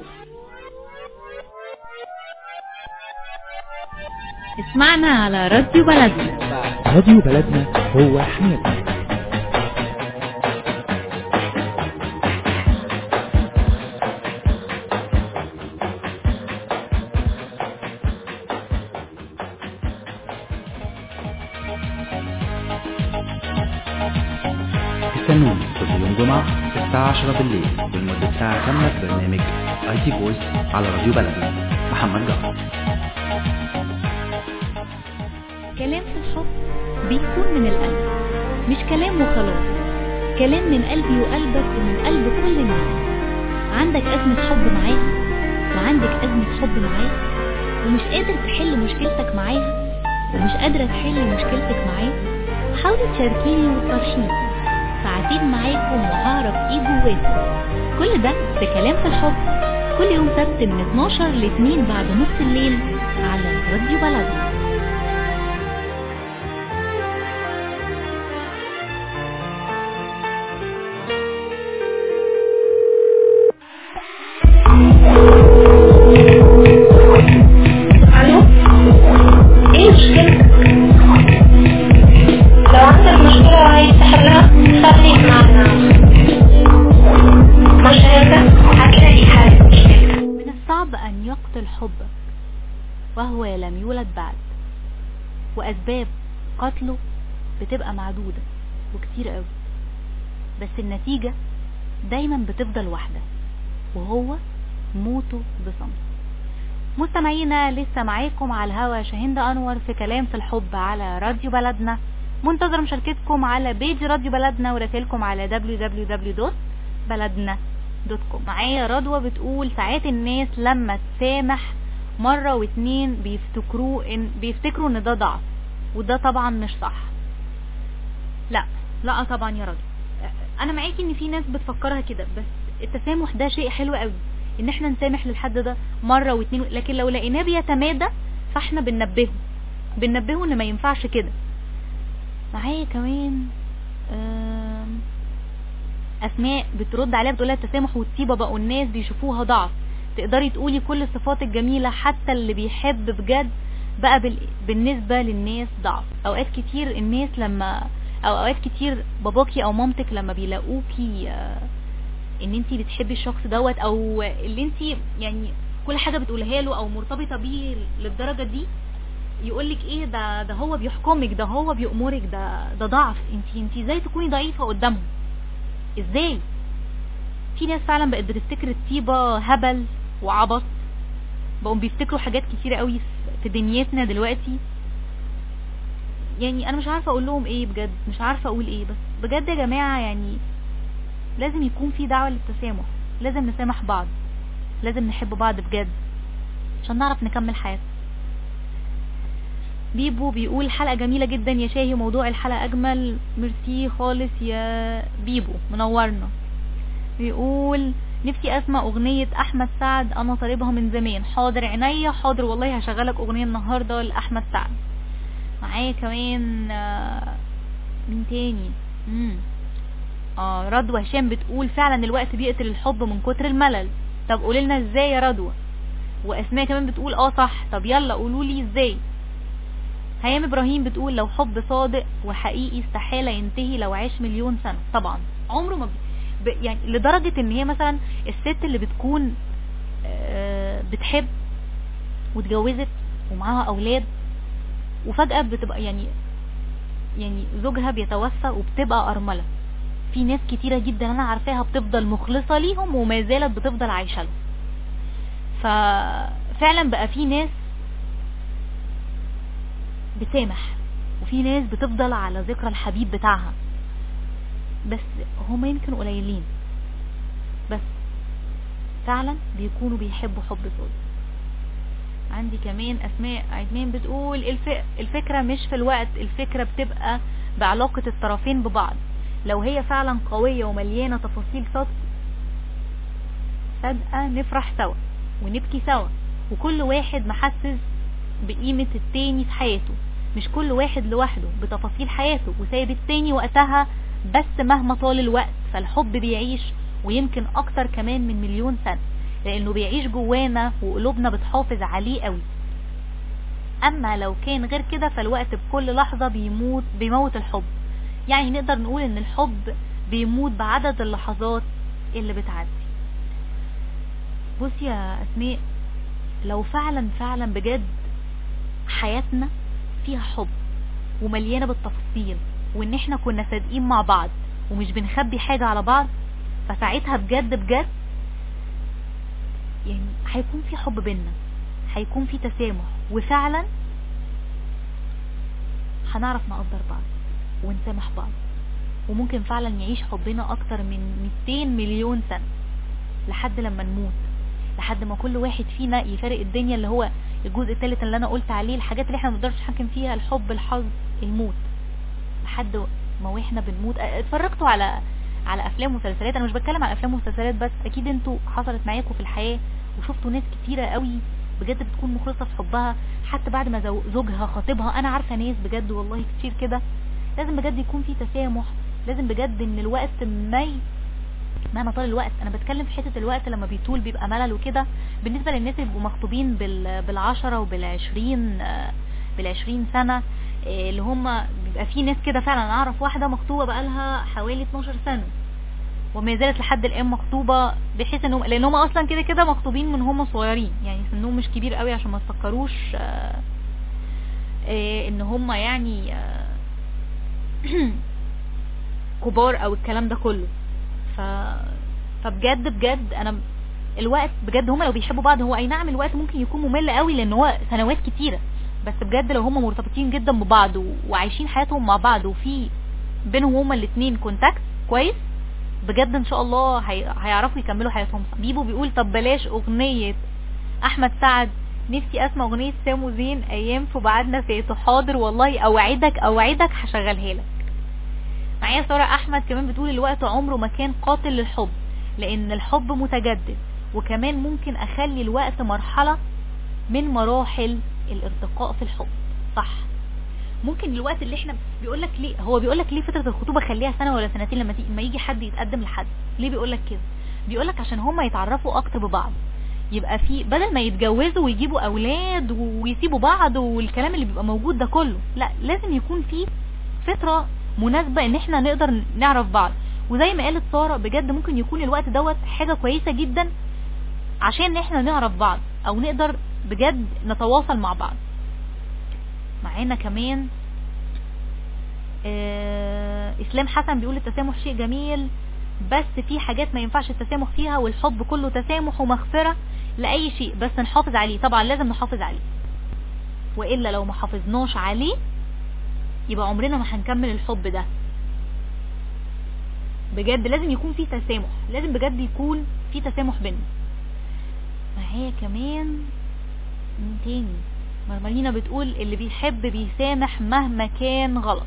اسمعنا على راديو بلدنا راديو بلدنا هو حياتنا استنوني كل يوم جمعة الساعة 10 بالليل ولمدة ساعة كاملة في برنامج اي تي فويس على راديو بلدنا محمد جعفر كلام في الحب بيكون من القلب مش كلام وخلاص كلام من قلبي وقلبك ومن قلب كل الناس عندك أزمة حب معاها وعندك أزمة حب معاه ومش قادر تحل مشكلتك معاها ومش قادرة تحل مشكلتك معاه حاولي تشاركيني وتفرشيني ساعتين معاكم وهعرف ايه جواكم كل ده في كلام في الحب كل يوم سبت من 12 ل 2 بعد نص الليل على راديو بلدنا الو ايه مشكلتك لو عندك مشكلة عايز تحلها خليك معنا مش هيك هتلاقي حل مشكلتك من الصعب أن يقتل حبك وهو لم يولد بعد وأسباب قتله بتبقى معدودة وكتير قوي بس النتيجة دايما بتفضل واحدة وهو موته بصمت مستمعينا لسه معاكم على الهوا شاهندة أنور في كلام في الحب على راديو بلدنا منتظر مشاركتكم على بيج راديو بلدنا ورسائلكم على www.بلدنا.com معايا رضوى بتقول ساعات الناس لما تسامح مرة واتنين بيفتكروا ان بيفتكروا ان ده ضعف وده طبعا مش صح لا لا طبعا يا رضوى انا معاكي ان في ناس بتفكرها كده بس التسامح ده شيء حلو قوي ان احنا نسامح للحد ده مرة واتنين لكن لو لقيناه بيتمادى فاحنا بننبهه بننبهه ان ما ينفعش كده معايا كمان آم، اسماء بترد عليها بتقولها التسامح والطيبه بقوا الناس بيشوفوها ضعف تقدري تقولي كل الصفات الجميله حتى اللي بيحب بجد بقى بال... بالنسبه للناس ضعف اوقات كتير الناس لما او اوقات كتير باباكي او مامتك لما بيلاقوكي آه، ان انت بتحبي الشخص دوت او اللي انت يعني كل حاجه بتقولها له او مرتبطه بيه للدرجه دي يقولك ايه ده ده هو بيحكمك ده هو بيأمرك ده ده ضعف انت انت ازاي تكوني ضعيفه قدامهم ازاي في ناس فعلا بقت بتفتكر الطيبه هبل وعبط بقوا بيفتكروا حاجات كتيره قوي في- في دنيتنا دلوقتي يعني انا مش عارفه اقول لهم ايه بجد مش عارفه اقول ايه بس بجد يا جماعه يعني لازم يكون في دعوه للتسامح لازم نسامح بعض لازم نحب بعض بجد عشان نعرف نكمل حياتنا بيبو بيقول حلقة جميلة جدا يا شاهي موضوع الحلقة أجمل ميرسي خالص يا بيبو منورنا بيقول نفسي أسمع أغنية أحمد سعد أنا طالبها من زمان حاضر عينيا حاضر والله هشغلك أغنية النهاردة لأحمد سعد معايا كمان آه، مين تاني مم. اه رضوى هشام بتقول فعلا الوقت بيقتل الحب من كتر الملل طب قولي لنا ازاي يا رضوى واسماء كمان بتقول اه صح طب يلا قولوا لي ازاي هيام ابراهيم بتقول لو حب صادق وحقيقي استحالة ينتهي لو عاش مليون سنة طبعا عمره ما ب... ب... يعني لدرجة ان هي مثلا الست اللي بتكون آه، بتحب واتجوزت ومعاها اولاد وفجأة بتبقى يعني يعني زوجها بيتوفى وبتبقى ارملة في ناس كتيرة جدا انا عارفاها بتفضل مخلصة ليهم وما زالت بتفضل عايشة لهم ففعلا بقى في ناس بتسامح وفي ناس بتفضل على ذكرى الحبيب بتاعها بس هما يمكن قليلين بس فعلا بيكونوا بيحبوا حب صادق عندي كمان اسماء عثمان بتقول الف... الفكرة مش في الوقت الفكرة بتبقى بعلاقة الطرفين ببعض لو هي فعلا قوية ومليانة تفاصيل صدق صدقة نفرح سوا ونبكي سوا وكل واحد محسس بقيمة التاني في حياته مش كل واحد لوحده بتفاصيل حياته وسايب التاني وقتها بس مهما طال الوقت فالحب بيعيش ويمكن اكتر كمان من مليون سنة لانه بيعيش جوانا وقلوبنا بتحافظ عليه قوي اما لو كان غير كده فالوقت بكل لحظة بيموت بيموت الحب يعني نقدر نقول ان الحب بيموت بعدد اللحظات اللي بتعدي بصي يا اسماء لو فعلا فعلا بجد حياتنا فيها حب ومليانة بالتفاصيل وان احنا كنا صادقين مع بعض ومش بنخبي حاجة على بعض فساعتها بجد بجد يعني هيكون في حب بينا هيكون في تسامح وفعلا هنعرف نقدر بعض ونسامح بعض وممكن فعلا يعيش حبنا اكتر من 200 مليون سنة لحد لما نموت لحد ما كل واحد فينا يفارق الدنيا اللي هو الجزء الثالث اللي انا قلت عليه الحاجات اللي احنا ما نقدرش نحكم فيها الحب الحظ الموت لحد ما واحنا بنموت اتفرجتوا على على افلام ومسلسلات انا مش بتكلم على افلام ومسلسلات بس اكيد انتوا حصلت معاكم في الحياة وشفتوا ناس كتيرة قوي بجد بتكون مخلصة في حبها حتى بعد ما زو- زوجها خطيبها انا عارفة ناس بجد والله كتير كده لازم بجد يكون في تسامح لازم بجد ان الوقت ما ي- مهما طال الوقت انا بتكلم في حته الوقت لما بيطول بيبقى ملل وكده بالنسبه للناس اللي بيبقوا مخطوبين بال بالعشرة وبالعشرين آه، بالعشرين سنه آه، اللي هم بيبقى في ناس كده فعلا انا اعرف واحده مخطوبه بقالها حوالي 12 سنه وما زالت لحد الان مخطوبه بحيث انهم لان هم اصلا كده كده مخطوبين من هم صغيرين يعني سنهم مش كبير قوي عشان ما تفكروش آه، آه، ان هم يعني آه، كبار او الكلام ده كله ف فبجد بجد انا الوقت بجد هما لو بيحبوا بعض هو اي نعم الوقت ممكن يكون ممل قوي لان هو سنوات كتيرة بس بجد لو هما مرتبطين جدا ببعض و... وعايشين حياتهم مع بعض وفي بينهم هما الاتنين كونتاكت كويس بجد ان شاء الله هي... هيعرفوا يكملوا حياتهم صح. بيبو بيقول طب بلاش اغنية احمد سعد نفسي اسمع اغنية سامو زين ايام في بعدنا فاتوا حاضر والله اوعدك اوعدك هشغلها لك معايا سارة احمد كمان بتقول الوقت عمره ما كان قاتل للحب لان الحب متجدد وكمان ممكن اخلي الوقت مرحلة من مراحل الارتقاء في الحب صح ممكن الوقت اللي احنا بيقولك ليه هو بيقولك ليه فترة الخطوبة خليها سنة ولا سنتين لما تيجي ما يجي حد يتقدم لحد ليه بيقولك كده بيقولك عشان هما يتعرفوا اكتر ببعض يبقى في بدل ما يتجوزوا ويجيبوا اولاد ويسيبوا بعض والكلام اللي بيبقى موجود ده كله لا لازم يكون في فترة مناسبة ان احنا نقدر نعرف بعض وزي ما قالت سارة بجد ممكن يكون الوقت دوت حاجة كويسة جدا عشان احنا نعرف بعض او نقدر بجد نتواصل مع بعض معانا كمان آه اسلام حسن بيقول التسامح شيء جميل بس في حاجات ما ينفعش التسامح فيها والحب كله تسامح ومغفرة لأي شيء بس نحافظ عليه طبعا لازم نحافظ عليه وإلا لو ما حافظناش عليه يبقى عمرنا ما هنكمل الحب ده بجد لازم يكون في تسامح لازم بجد يكون في تسامح بينا معايا كمان مين تاني مرملينا بتقول اللي بيحب بيسامح مهما كان غلط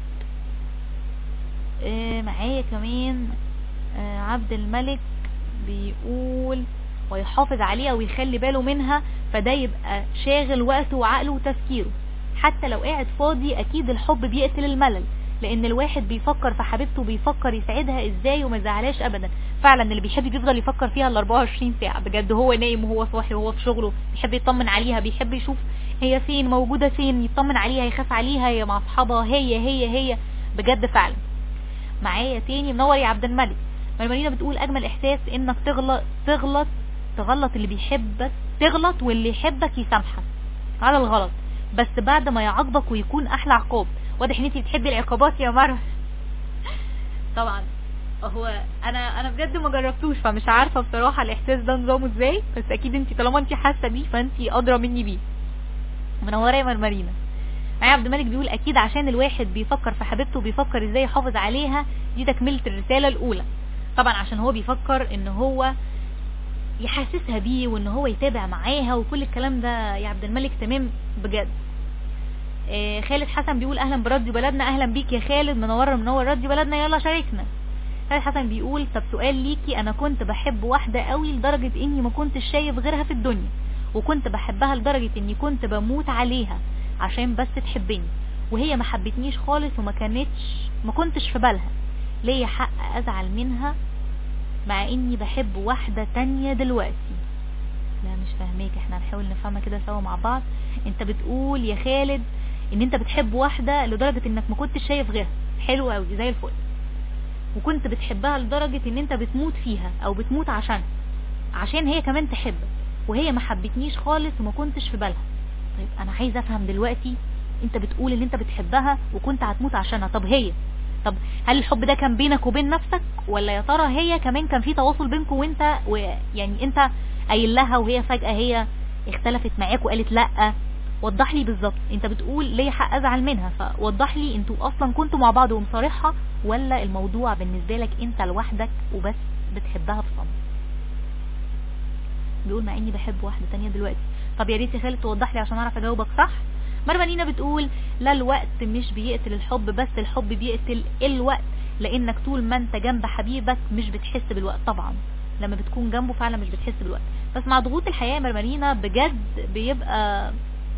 آه معايا كمان آه عبد الملك بيقول ويحافظ عليها ويخلي باله منها فده يبقى شاغل وقته وعقله وتفكيره حتى لو قاعد فاضي اكيد الحب بيقتل الملل لان الواحد بيفكر في حبيبته بيفكر يسعدها ازاي وما يزعلهاش ابدا فعلا اللي بيحب بيفضل يفكر فيها ال 24 ساعه بجد هو نايم وهو صاحي وهو في شغله بيحب يطمن عليها بيحب يشوف هي فين موجوده فين يطمن عليها يخاف عليها هي مع اصحابها هي هي هي بجد فعلا معايا تاني منور يا عبد الملك مرمرينا بتقول اجمل احساس انك تغلط تغلط تغلط اللي بيحبك تغلط واللي يحبك يسامحك على الغلط بس بعد ما يعاقبك ويكون احلى عقاب واضح ان انت بتحبي العقابات يا مروه طبعا هو انا انا بجد ما جربتوش فمش عارفه بصراحه الاحساس ده نظامه ازاي بس اكيد انت طالما انت حاسه بيه فانت ادرى مني بيه منوره يا مرمرينا معايا عبد الملك بيقول اكيد عشان الواحد بيفكر في حبيبته وبيفكر ازاي يحافظ عليها دي تكملة الرسالة الاولى طبعا عشان هو بيفكر ان هو يحسسها بيه وان هو يتابع معاها وكل الكلام ده يا عبد الملك تمام بجد آه، خالد حسن بيقول اهلا براديو بلدنا اهلا بيك يا خالد منور منور راديو بلدنا يلا شاركنا خالد حسن بيقول طب سؤال ليكي انا كنت بحب واحدة قوي لدرجة اني ما كنتش شايف غيرها في الدنيا وكنت بحبها لدرجة اني كنت بموت عليها عشان بس تحبني وهي ما حبتنيش خالص وما كانتش ما كنتش في بالها ليا حق ازعل منها مع اني بحب واحدة تانية دلوقتي لا مش فاهماك احنا هنحاول نفهمها كده سوا مع بعض انت بتقول يا خالد ان انت بتحب واحدة لدرجة انك ما كنتش شايف غيرها حلو قوي زي الفل وكنت بتحبها لدرجة ان انت بتموت فيها او بتموت عشان عشان هي كمان تحبك وهي ما حبتنيش خالص وما كنتش في بالها طيب انا عايزه افهم دلوقتي انت بتقول ان انت بتحبها وكنت هتموت عشانها طب هي طب هل الحب ده كان بينك وبين نفسك ولا يا ترى هي كمان كان في تواصل بينكم وانت ويعني انت قايل لها وهي فجأة هي اختلفت معاك وقالت لا وضح لي بالظبط انت بتقول ليه حق ازعل منها فوضح لي انتوا اصلا كنتوا مع بعض ومصارحها ولا الموضوع بالنسبة لك انت لوحدك وبس بتحبها بصمت بيقول مع اني بحب واحدة تانية دلوقتي طب يا ريت يا خالد توضح لي عشان اعرف اجاوبك صح مرة نينا بتقول لا الوقت مش بيقتل الحب بس الحب بيقتل الوقت لانك طول ما انت جنب حبيبك مش بتحس بالوقت طبعا لما بتكون جنبه فعلا مش بتحس بالوقت بس مع ضغوط الحياة يا مرمرينا بجد بيبقى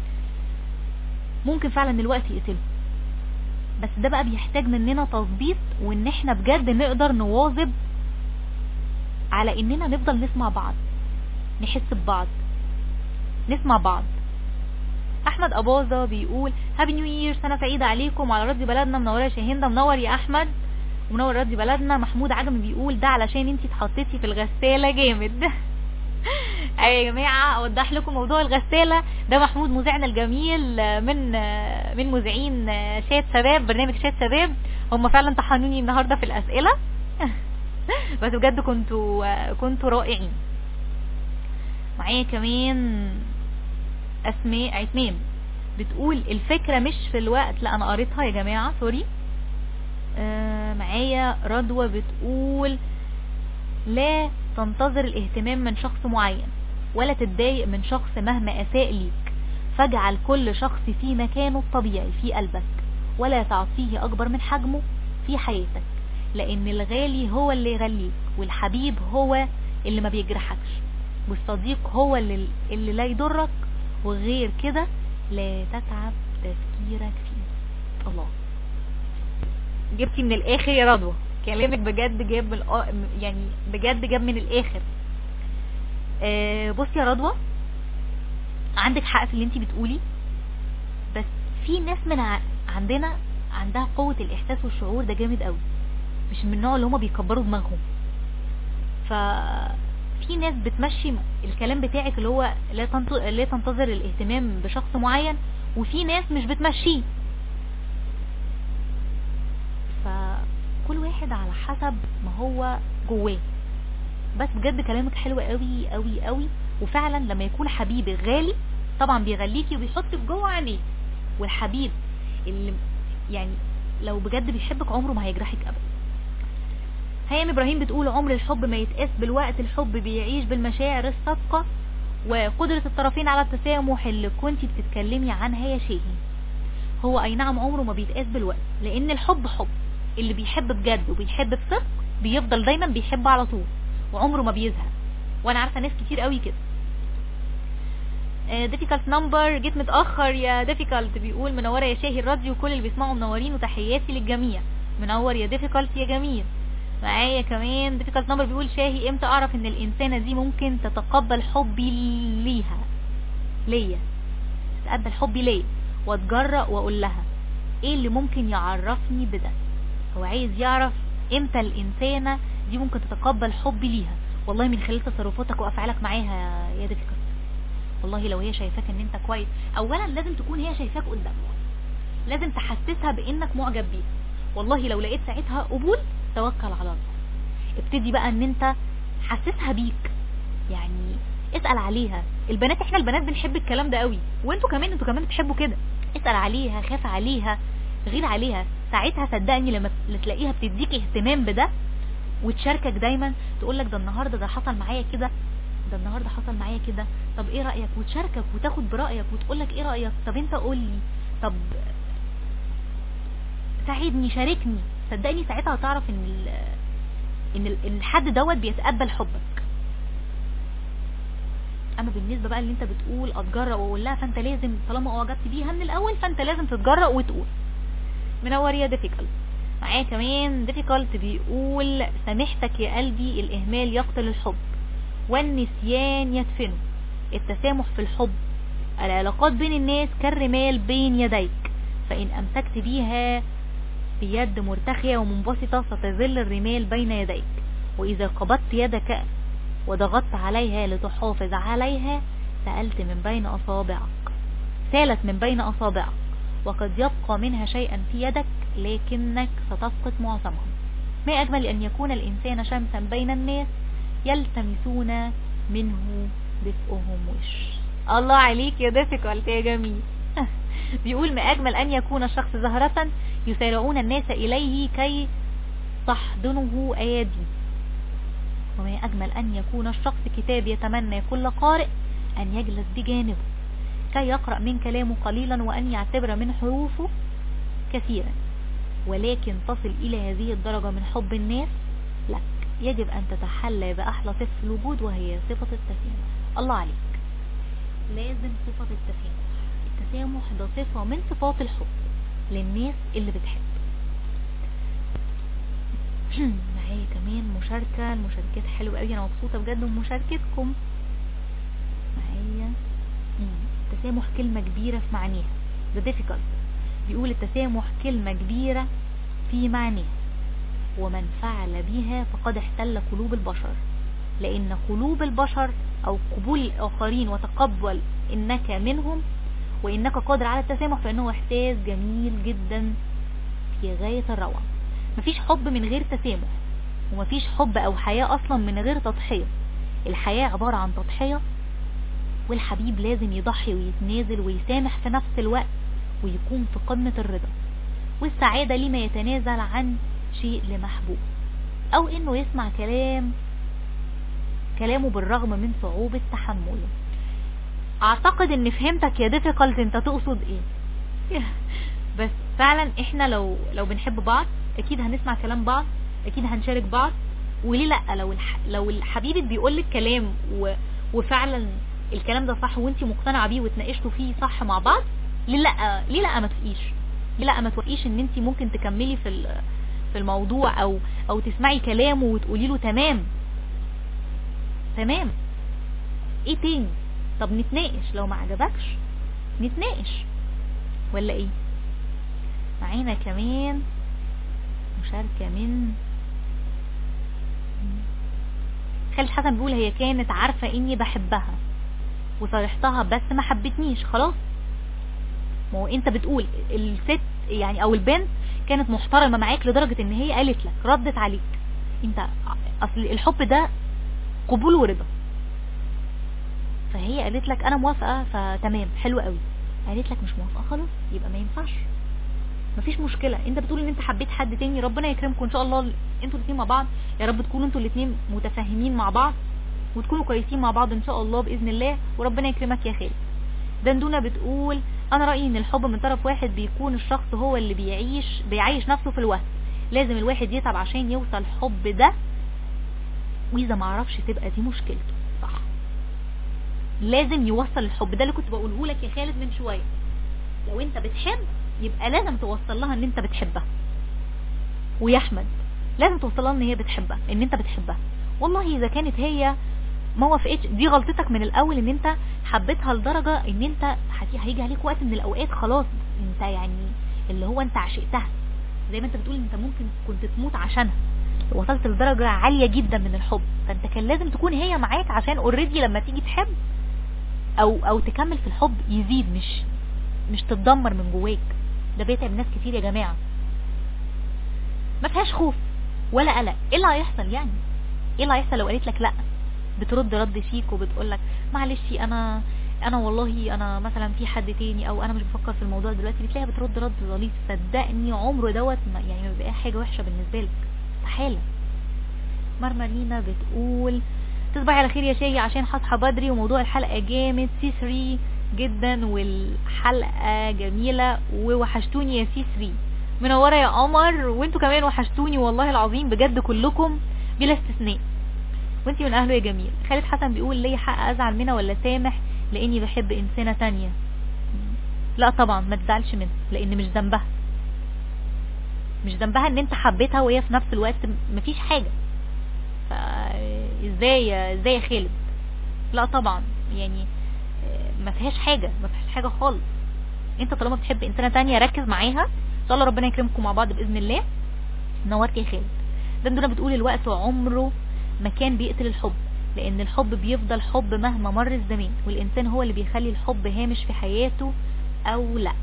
ممكن فعلا الوقت يقتله بس ده بقى بيحتاج مننا تظبيط وان احنا بجد نقدر نواظب على اننا نفضل نسمع بعض نحس ببعض نسمع بعض احمد اباظة بيقول هابي نيو يير سنة سعيدة عليكم وعلى راديو بلدنا منورة يا شاهين منور يا احمد ومنور راديو بلدنا محمود عجمي بيقول ده علشان انتي اتحطيتي في الغسالة جامد ايوه يا جماعة اوضح لكم موضوع الغسالة ده محمود مذيعنا الجميل من من مذيعين شات شباب برنامج شات شباب هم فعلا طحنوني النهاردة في الاسئلة بس بجد كنتوا كنتوا رائعين معايا كمان اسماء عتمام بتقول الفكرة مش في الوقت لا انا قريتها يا جماعة سوري آه معايا رضوى بتقول لا تنتظر الاهتمام من شخص معين ولا تتضايق من شخص مهما اساء ليك فاجعل كل شخص في مكانه الطبيعي في قلبك ولا تعطيه اكبر من حجمه في حياتك لان الغالي هو اللي يغليك والحبيب هو اللي ما بيجرحكش والصديق هو اللي, اللي لا يضرك وغير كده لا تتعب تفكيرك فيه الله جبتي من الاخر يا رضوى كلامك بجد جاب من الأ... يعني بجد جاب من الاخر آه بصي يا رضوى عندك حق في اللي انت بتقولي بس في ناس من ع... عندنا عندها قوة الاحساس والشعور ده جامد قوي مش من النوع اللي هما بيكبروا دماغهم ف في ناس بتمشي الكلام بتاعك اللي هو لا لا تنتظر الاهتمام بشخص معين وفي ناس مش بتمشيه فكل واحد على حسب ما هو جواه بس بجد كلامك حلو قوي قوي قوي وفعلا لما يكون حبيبك غالي طبعا بيغليكي وبيحطك جوه عينيه والحبيب اللي يعني لو بجد بيحبك عمره ما هيجرحك ابدا هيام ابراهيم بتقول عمر الحب ما يتقاس بالوقت الحب بيعيش بالمشاعر الصادقة وقدرة الطرفين على التسامح اللي كنتي بتتكلمي عنها يا شيهي هو اي نعم عمره ما بيتقاس بالوقت لان الحب حب اللي بيحب بجد وبيحب بصدق بيفضل دايما بيحب على طول وعمره ما بيزهق وانا عارفة ناس كتير قوي كده ديفيكالت نمبر جيت متأخر يا ديفيكالت بيقول منورة يا شاهي الراديو كل اللي بيسمعوا منورين وتحياتي للجميع منور يا ديفيكالت يا جميل معايا كمان ديفيكالت نمبر بيقول شاهي امتى اعرف ان الانسانة دي ممكن تتقبل حبي ليها ليا تتقبل حبي ليا واتجرأ واقول لها ايه اللي ممكن يعرفني بده هو عايز يعرف امتى الانسانة دي ممكن تتقبل حبي ليها والله من خلال تصرفاتك وافعالك معاها يا ديفيكالت والله لو هي شايفاك ان انت كويس اولا لازم تكون هي شايفاك قدامها لازم تحسسها بانك معجب بيها والله لو لقيت ساعتها قبول توكل على الله ابتدي بقى ان انت حسسها بيك يعني اسأل عليها البنات احنا البنات بنحب الكلام ده قوي وانتوا كمان انتوا كمان بتحبوا كده اسأل عليها خاف عليها غير عليها ساعتها صدقني لما تلاقيها بتديك اهتمام بده وتشاركك دايما تقول لك ده النهارده ده حصل معايا كده ده النهارده حصل معايا كده طب ايه رايك وتشاركك وتاخد برايك وتقول لك ايه رايك طب انت قول لي طب ساعدني شاركني صدقني ساعتها هتعرف ان ال ان ال- إن الحد دوت بيتقبل حبك اما بالنسبه بقى اللي انت بتقول اتجرأ واقول لها فانت لازم طالما اعجبت بيها من الاول فانت لازم تتجرأ وتقول منور يا ديفيكالت معايا كمان ديفيكالت بيقول سامحتك يا قلبي الاهمال يقتل الحب والنسيان يدفنه التسامح في الحب العلاقات بين الناس كالرمال بين يديك فإن أمسكت بيها بيد مرتخية ومنبسطة ستظل الرمال بين يديك وإذا قبضت يدك وضغطت عليها لتحافظ عليها سألت من بين أصابعك سالت من بين أصابعك وقد يبقى منها شيئا في يدك لكنك ستفقد معظمها ما أجمل أن يكون الإنسان شمسا بين الناس يلتمسون منه دفئهم وش الله عليك يا ديفيكولت يا جميل بيقول ما أجمل أن يكون الشخص زهرة يسارعون الناس إليه كي تحضنه أيادي وما أجمل أن يكون الشخص كتاب يتمنى كل قارئ أن يجلس بجانبه كي يقرأ من كلامه قليلا وأن يعتبر من حروفه كثيرا ولكن تصل إلى هذه الدرجة من حب الناس لك يجب أن تتحلى بأحلى صفة الوجود وهي صفة التسامح الله عليك لازم صفة التسامح التسامح ده صفة من صفات الحب للناس اللي بتحب معايا كمان مشاركة المشاركات حلوة قوي انا مبسوطة بجد بمشاركتكم معايا مم. التسامح كلمة كبيرة في معانيها ده difficult بيقول التسامح كلمة كبيرة في معانيها ومن فعل بها فقد احتل قلوب البشر لأن قلوب البشر أو قبول الآخرين وتقبل إنك منهم وإنك قادر على التسامح فإنه إحساس جميل جدا في غاية الروعة مفيش حب من غير تسامح ومفيش حب أو حياة أصلا من غير تضحية الحياة عبارة عن تضحية والحبيب لازم يضحي ويتنازل ويسامح في نفس الوقت ويكون في قمة الرضا والسعادة لما يتنازل عن شيء لمحبوب او انه يسمع كلام كلامه بالرغم من صعوبة تحمله اعتقد ان فهمتك يا ديفيكالت انت تقصد ايه بس فعلا احنا لو لو بنحب بعض اكيد هنسمع كلام بعض اكيد هنشارك بعض وليه لا لو الح... لو الحبيبك بيقول لك كلام و... وفعلا الكلام ده صح وانت مقتنعه بيه واتناقشتوا فيه صح مع بعض ليه لا ليه لا ما توقيش ليه لا ما توقيش ان انت ممكن تكملي في ال... في الموضوع او او تسمعي كلامه وتقولي له تمام تمام ايه تاني طب نتناقش لو ما عجبكش نتناقش ولا ايه معانا كمان مشاركة من خالد حسن بيقول هي كانت عارفة اني بحبها وصرحتها بس ما حبتنيش خلاص ما هو انت بتقول الست يعني او البنت كانت محترمة معاك لدرجة ان هي قالت لك ردت عليك انت اصل الحب ده قبول ورضا فهي قالت لك انا موافقة فتمام حلو قوي قالت لك مش موافقة خلاص يبقى ما ينفعش مفيش مشكلة انت بتقول ان انت حبيت حد تاني ربنا يكرمكم ان شاء الله انتوا الاثنين مع بعض يا رب تكونوا انتوا الاثنين متفاهمين مع بعض وتكونوا كويسين مع بعض ان شاء الله باذن الله وربنا يكرمك يا خالد دندونه بتقول انا رايي ان الحب من طرف واحد بيكون الشخص هو اللي بيعيش بيعيش نفسه في الوهم لازم الواحد يتعب عشان يوصل الحب ده واذا ما عرفش تبقى دي مشكلته صح لازم يوصل الحب ده اللي كنت بقوله لك يا خالد من شويه لو انت بتحب يبقى لازم توصل لها ان انت بتحبها ويا احمد لازم توصل لها ان هي بتحبها ان انت بتحبها والله اذا كانت هي ما وافقتش دي غلطتك من الاول ان انت حبيتها لدرجة ان انت هيجي عليك وقت من الاوقات خلاص انت يعني اللي هو انت عشقتها زي ما انت بتقول انت ممكن كنت تموت عشانها وصلت لدرجة عالية جدا من الحب فانت كان لازم تكون هي معاك عشان اوريدي لما تيجي تحب او او تكمل في الحب يزيد مش مش تتدمر من جواك ده بيتعب ناس كتير يا جماعة ما فيهاش خوف ولا قلق ايه اللي هيحصل يعني ايه اللي هيحصل لو قالت لك لا بترد رد شيك وبتقول لك معلش انا انا والله انا مثلا في حد تاني او انا مش بفكر في الموضوع دلوقتي بتلاقيها بترد رد ظليط صدقني عمره دوت ما- يعني ما بيبقى حاجه وحشه بالنسبه لك استحاله مرمرينا بتقول تصبحي على خير يا شاهي عشان هصحى بدري وموضوع الحلقه جامد سي 3 جدا والحلقه جميله ووحشتوني يا سي 3 منوره يا قمر وانتوا كمان وحشتوني والله العظيم بجد كلكم بلا استثناء وانتي من اهله يا جميل خالد حسن بيقول ليه حق ازعل منها ولا سامح لاني بحب انسانه تانية لا طبعا ما تزعلش منها لان مش ذنبها مش ذنبها ان انت حبيتها وهي في نفس الوقت م- مفيش حاجه فازاي يا- ازاي يا خالد لا طبعا يعني آه، ما فيهاش حاجه ما فيهاش حاجه خالص انت طالما بتحب انسانه تانية ركز معاها ان شاء الله ربنا يكرمكم مع بعض باذن الله نورت يا خالد دندونه بتقول الوقت عمره ما كان بيقتل الحب لان الحب بيفضل حب مهما مر الزمان والانسان هو اللي بيخلي الحب هامش في حياته او لا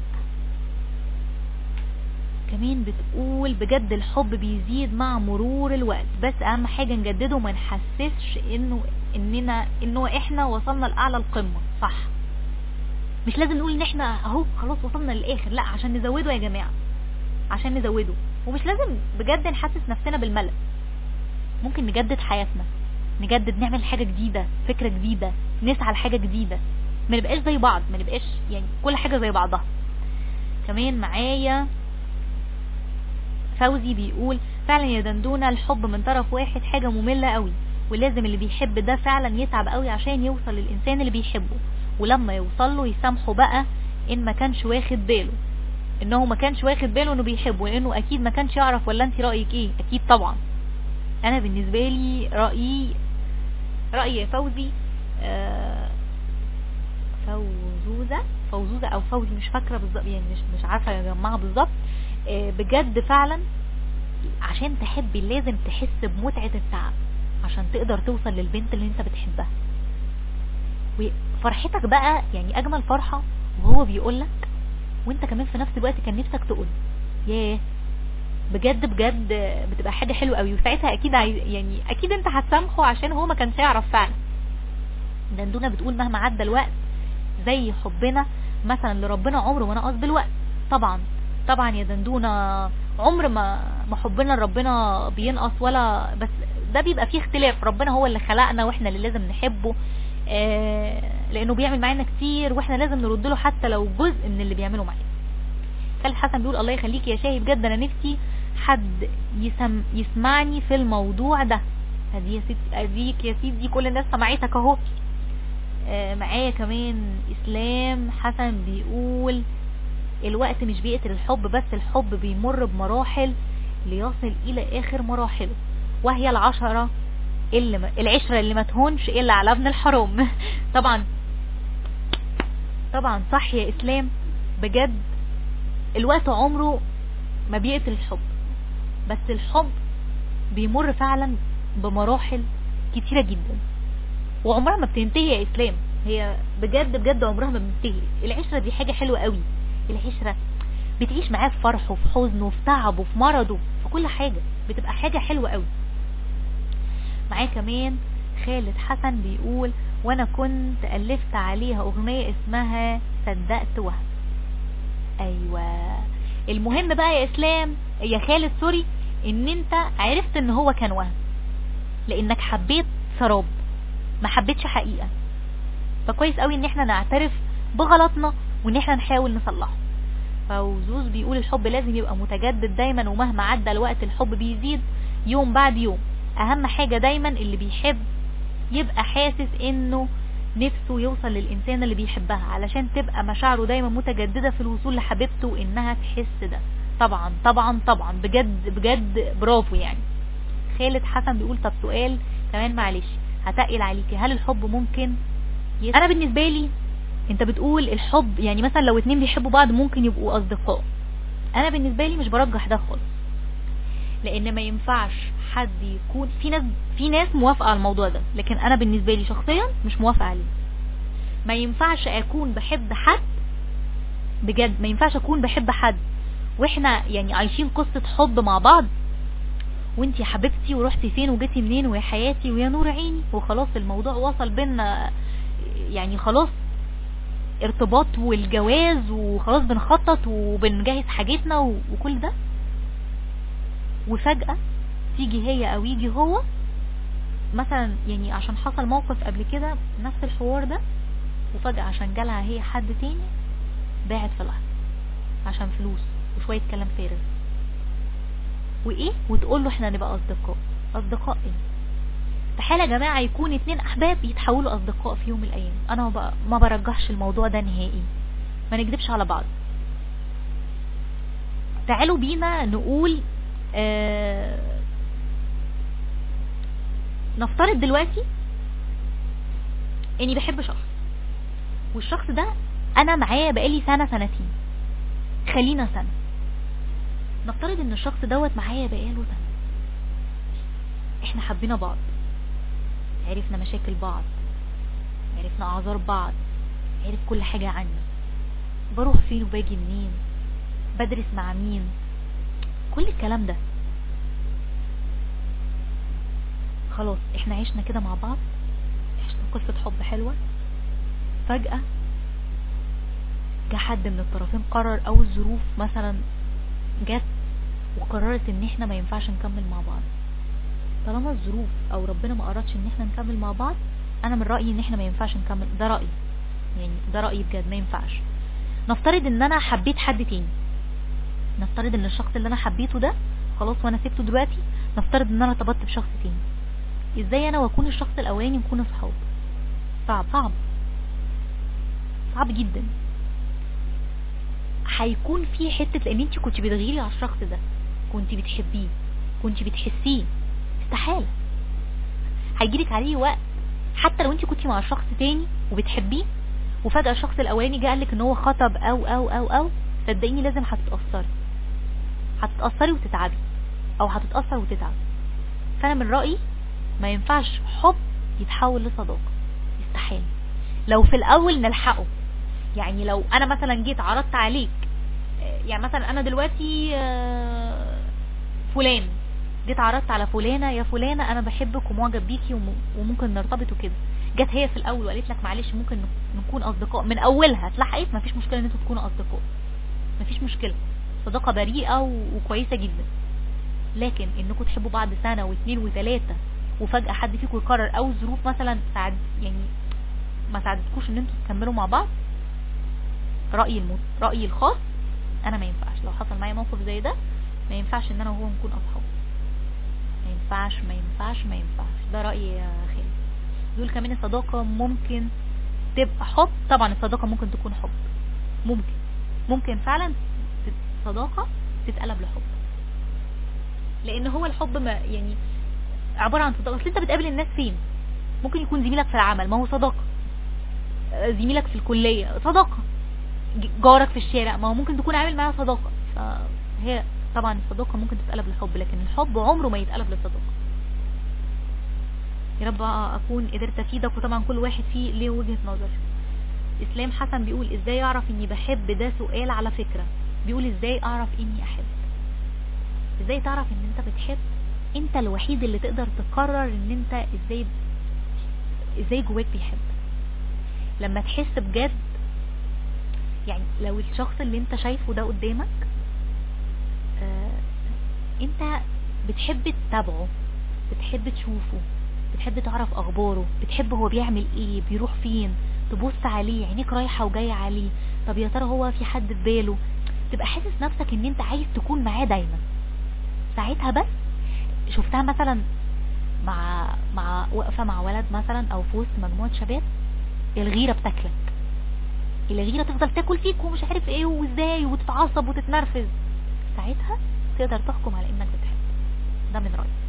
كمان بتقول بجد الحب بيزيد مع مرور الوقت بس اهم حاجة نجدده وما نحسسش انه اننا انه احنا وصلنا لاعلى القمة صح مش لازم نقول ان احنا اهو خلاص وصلنا للاخر لا عشان نزوده يا جماعة عشان نزوده ومش لازم بجد نحسس نفسنا بالملل ممكن نجدد حياتنا نجدد نعمل حاجة جديدة فكرة جديدة نسعى لحاجة جديدة ما نبقاش زي بعض ما نبقاش يعني كل حاجة زي بعضها كمان معايا فوزي بيقول فعلا يا دندونة الحب من طرف واحد حاجة مملة قوي ولازم اللي بيحب ده فعلا يتعب قوي عشان يوصل للإنسان اللي بيحبه ولما يوصل له يسامحه بقى إن ما كانش واخد باله إنه ما كانش واخد باله إنه بيحبه لأنه أكيد ما كانش يعرف ولا أنت رأيك إيه أكيد طبعا أنا بالنسبة لي رأيي رأيي يا فوزي آه، فوزوزة فوزوزة أو فوزي مش فاكرة بالظبط يعني مش مش عارفة أجمعها بالظبط آه، بجد فعلا عشان تحبي لازم تحس بمتعة التعب عشان تقدر توصل للبنت اللي انت بتحبها وفرحتك بقى يعني اجمل فرحة وهو بيقولك وانت كمان في نفس الوقت كان نفسك تقول ياه بجد بجد بتبقى حاجة حلوة قوي وساعتها اكيد عايز يعني اكيد انت هتسامحه عشان هو ما كانش يعرف فعلا دندونة بتقول مهما عدى الوقت زي حبنا مثلا لربنا عمره ما نقص بالوقت طبعا طبعا يا دندونة عمر ما ما حبنا لربنا بينقص ولا بس ده بيبقى فيه اختلاف ربنا هو اللي خلقنا واحنا اللي لازم نحبه آه لانه بيعمل معانا كتير واحنا لازم نرد له حتى لو جزء من اللي بيعمله معانا خالد حسن بيقول الله يخليك يا شاهي بجد انا نفسي حد يسم يسمعني في الموضوع ده ادي يا سيدي اديك يا سيدي كل الناس سمعتك اهو آه معايا كمان اسلام حسن بيقول الوقت مش بيقتل الحب بس الحب بيمر بمراحل ليصل الى اخر مراحله وهي العشرة اللي ما العشرة اللي ما تهونش الا على ابن الحرام طبعا طبعا صح يا اسلام بجد الوقت عمره ما بيقتل الحب بس الحب بيمر فعلا بمراحل كتيرة جدا وعمرها ما بتنتهي يا اسلام هي بجد بجد عمرها ما بتنتهي العشرة دي حاجة حلوة قوي العشرة بتعيش معاه في فرحه في حزنه في تعبه في مرضه في كل حاجة بتبقى حاجة حلوة قوي معاه كمان خالد حسن بيقول وانا كنت ألفت عليها اغنية اسمها صدقت وهم ايوه المهم بقى يا اسلام يا خالد سوري ان انت عرفت ان هو كان وهم لانك حبيت سراب ما حبيتش حقيقة فكويس قوي ان احنا نعترف بغلطنا وان احنا نحاول نصلحه فوزوز بيقول الحب لازم يبقى متجدد دايما ومهما عدى الوقت الحب بيزيد يوم بعد يوم اهم حاجة دايما اللي بيحب يبقى حاسس انه نفسه يوصل للإنسان اللي بيحبها علشان تبقى مشاعره دايما متجددة في الوصول لحبيبته وإنها تحس ده طبعا طبعا طبعا بجد بجد برافو يعني خالد حسن بيقول طب سؤال كمان معلش هتقل عليكي هل الحب ممكن يس... انا بالنسبة لي انت بتقول الحب يعني مثلا لو اتنين بيحبوا بعض ممكن يبقوا اصدقاء انا بالنسبة لي مش برجح ده خالص لان ما ينفعش حد يكون في ناس في ناس موافقة على الموضوع ده لكن انا بالنسبة لي شخصيا مش موافقة عليه ما ينفعش اكون بحب حد بجد ما ينفعش اكون بحب حد واحنا يعني عايشين قصة حب مع بعض وانتي حبيبتي ورحتي فين وجيتي منين ويا حياتي ويا نور عيني وخلاص الموضوع وصل بينا يعني خلاص ارتباط والجواز وخلاص بنخطط وبنجهز حاجتنا و- وكل ده وفجأة تيجي هي او يجي هو مثلا يعني عشان حصل موقف قبل كده نفس الحوار ده وفجأة عشان جالها هي حد تاني باعت في لحظة عشان فلوس وشوية كلام فارغ وايه وتقول له احنا نبقى اصدقاء اصدقاء ايه استحالة يا جماعة يكون اتنين احباب يتحولوا اصدقاء في يوم من الايام انا ما ب- ما برجحش الموضوع ده نهائي ما نكدبش على بعض تعالوا بينا نقول آه نفترض دلوقتي اني بحب شخص والشخص ده انا معاه بقالي سنة سنتين خلينا سنة نفترض ان الشخص دوت معايا بقاله سنة احنا حبينا بعض عرفنا مشاكل بعض عرفنا اعذار بعض عرف كل حاجة عني بروح فين وباجي منين بدرس مع مين كل الكلام ده خلاص احنا عشنا كده مع بعض عشنا قصة حب حلوة فجأة جه حد من الطرفين قرر او الظروف مثلا جت وقررت ان احنا ما ينفعش نكمل مع بعض طالما الظروف او ربنا ما ارادش ان احنا نكمل مع بعض انا من رأيي ان احنا ما ينفعش نكمل ده رأيي يعني ده رأيي بجد ما ينفعش نفترض ان انا حبيت حد تاني نفترض ان الشخص اللي انا حبيته ده خلاص وانا سبته دلوقتي نفترض ان انا ارتبطت بشخص تاني ازاي انا واكون الشخص الاولاني نكون اصحاب صعب صعب صعب جدا هيكون في حتة لان انت كنت بتغيري على الشخص ده كنت بتحبيه كنت بتحسيه استحالة هيجيلك عليه وقت حتى لو انت كنت مع شخص تاني وبتحبيه وفجأة الشخص الاولاني جه قالك ان هو خطب او او او او صدقيني لازم هتتأثري هتتأثري وتتعبي او هتتأثر وتتعب فانا من رأيي ما ينفعش حب يتحول لصداقة استحالة لو في الاول نلحقه يعني لو انا مثلا جيت عرضت عليك آه، يعني مثلا انا دلوقتي آه، فلان جيت عرضت على فلانة يا فلانة انا بحبك ومعجب بيكي وم- وممكن نرتبط وكده جت هي في الاول وقالت لك معلش ممكن نك- نكون اصدقاء من اولها اتلحقت مفيش مشكلة ان انتوا تكونوا اصدقاء مفيش مشكلة صداقة بريئة و- وكويسة جدا لكن انكم تحبوا بعض سنة واثنين وثلاثة وفجأة حد فيكم يقرر او الظروف مثلا ساعد يعني ما ساعدتكوش ان انتوا تكملوا مع بعض رأيي المت... رأيي الخاص انا ما ينفعش لو حصل معايا موقف زي ده ما ينفعش ان انا وهو نكون اصحاب ما ينفعش ما ينفعش ما ينفعش ده رأيي يا خالد دول كمان الصداقة ممكن تبقى حب طبعا الصداقة ممكن تكون حب ممكن ممكن فعلا تت- صداقة تتقلب لحب لان هو الحب ما يعني عبارة عن صداقة اصل انت بتقابل الناس فين ممكن يكون زميلك في العمل ما هو صداقة آه، زميلك في الكلية صداقة ج- جارك في الشارع ما هو ممكن تكون عامل معاه صداقة فهي طبعا الصداقة ممكن تتقلب لحب لكن الحب عمره ما يتقلب لصداقة يا رب اكون قدرت افيدك وطبعا كل واحد فيه ليه وجهة نظر اسلام حسن بيقول ازاي اعرف اني بحب ده سؤال على فكرة بيقول ازاي اعرف اني احب ازاي تعرف ان انت بتحب انت الوحيد اللي تقدر تقرر ان انت ازاي ازاي جواك بيحب لما تحس بجد يعني لو الشخص اللي انت شايفه ده قدامك آه انت بتحب تتابعه بتحب تشوفه بتحب تعرف اخباره بتحب هو بيعمل ايه بيروح فين تبص عليه عينيك رايحة وجاية عليه طب يا ترى هو في حد في باله تبقى حاسس نفسك ان انت عايز تكون معاه دايما ساعتها بس شفتها مثلا مع مع واقفة مع ولد مثلا او في وسط مجموعة شباب الغيرة بتاكلك الغيرة تفضل تاكل فيك ومش عارف ايه وازاي وتتعصب وتتنرفز ساعتها تقدر تحكم على انك بتحب ده من رأيي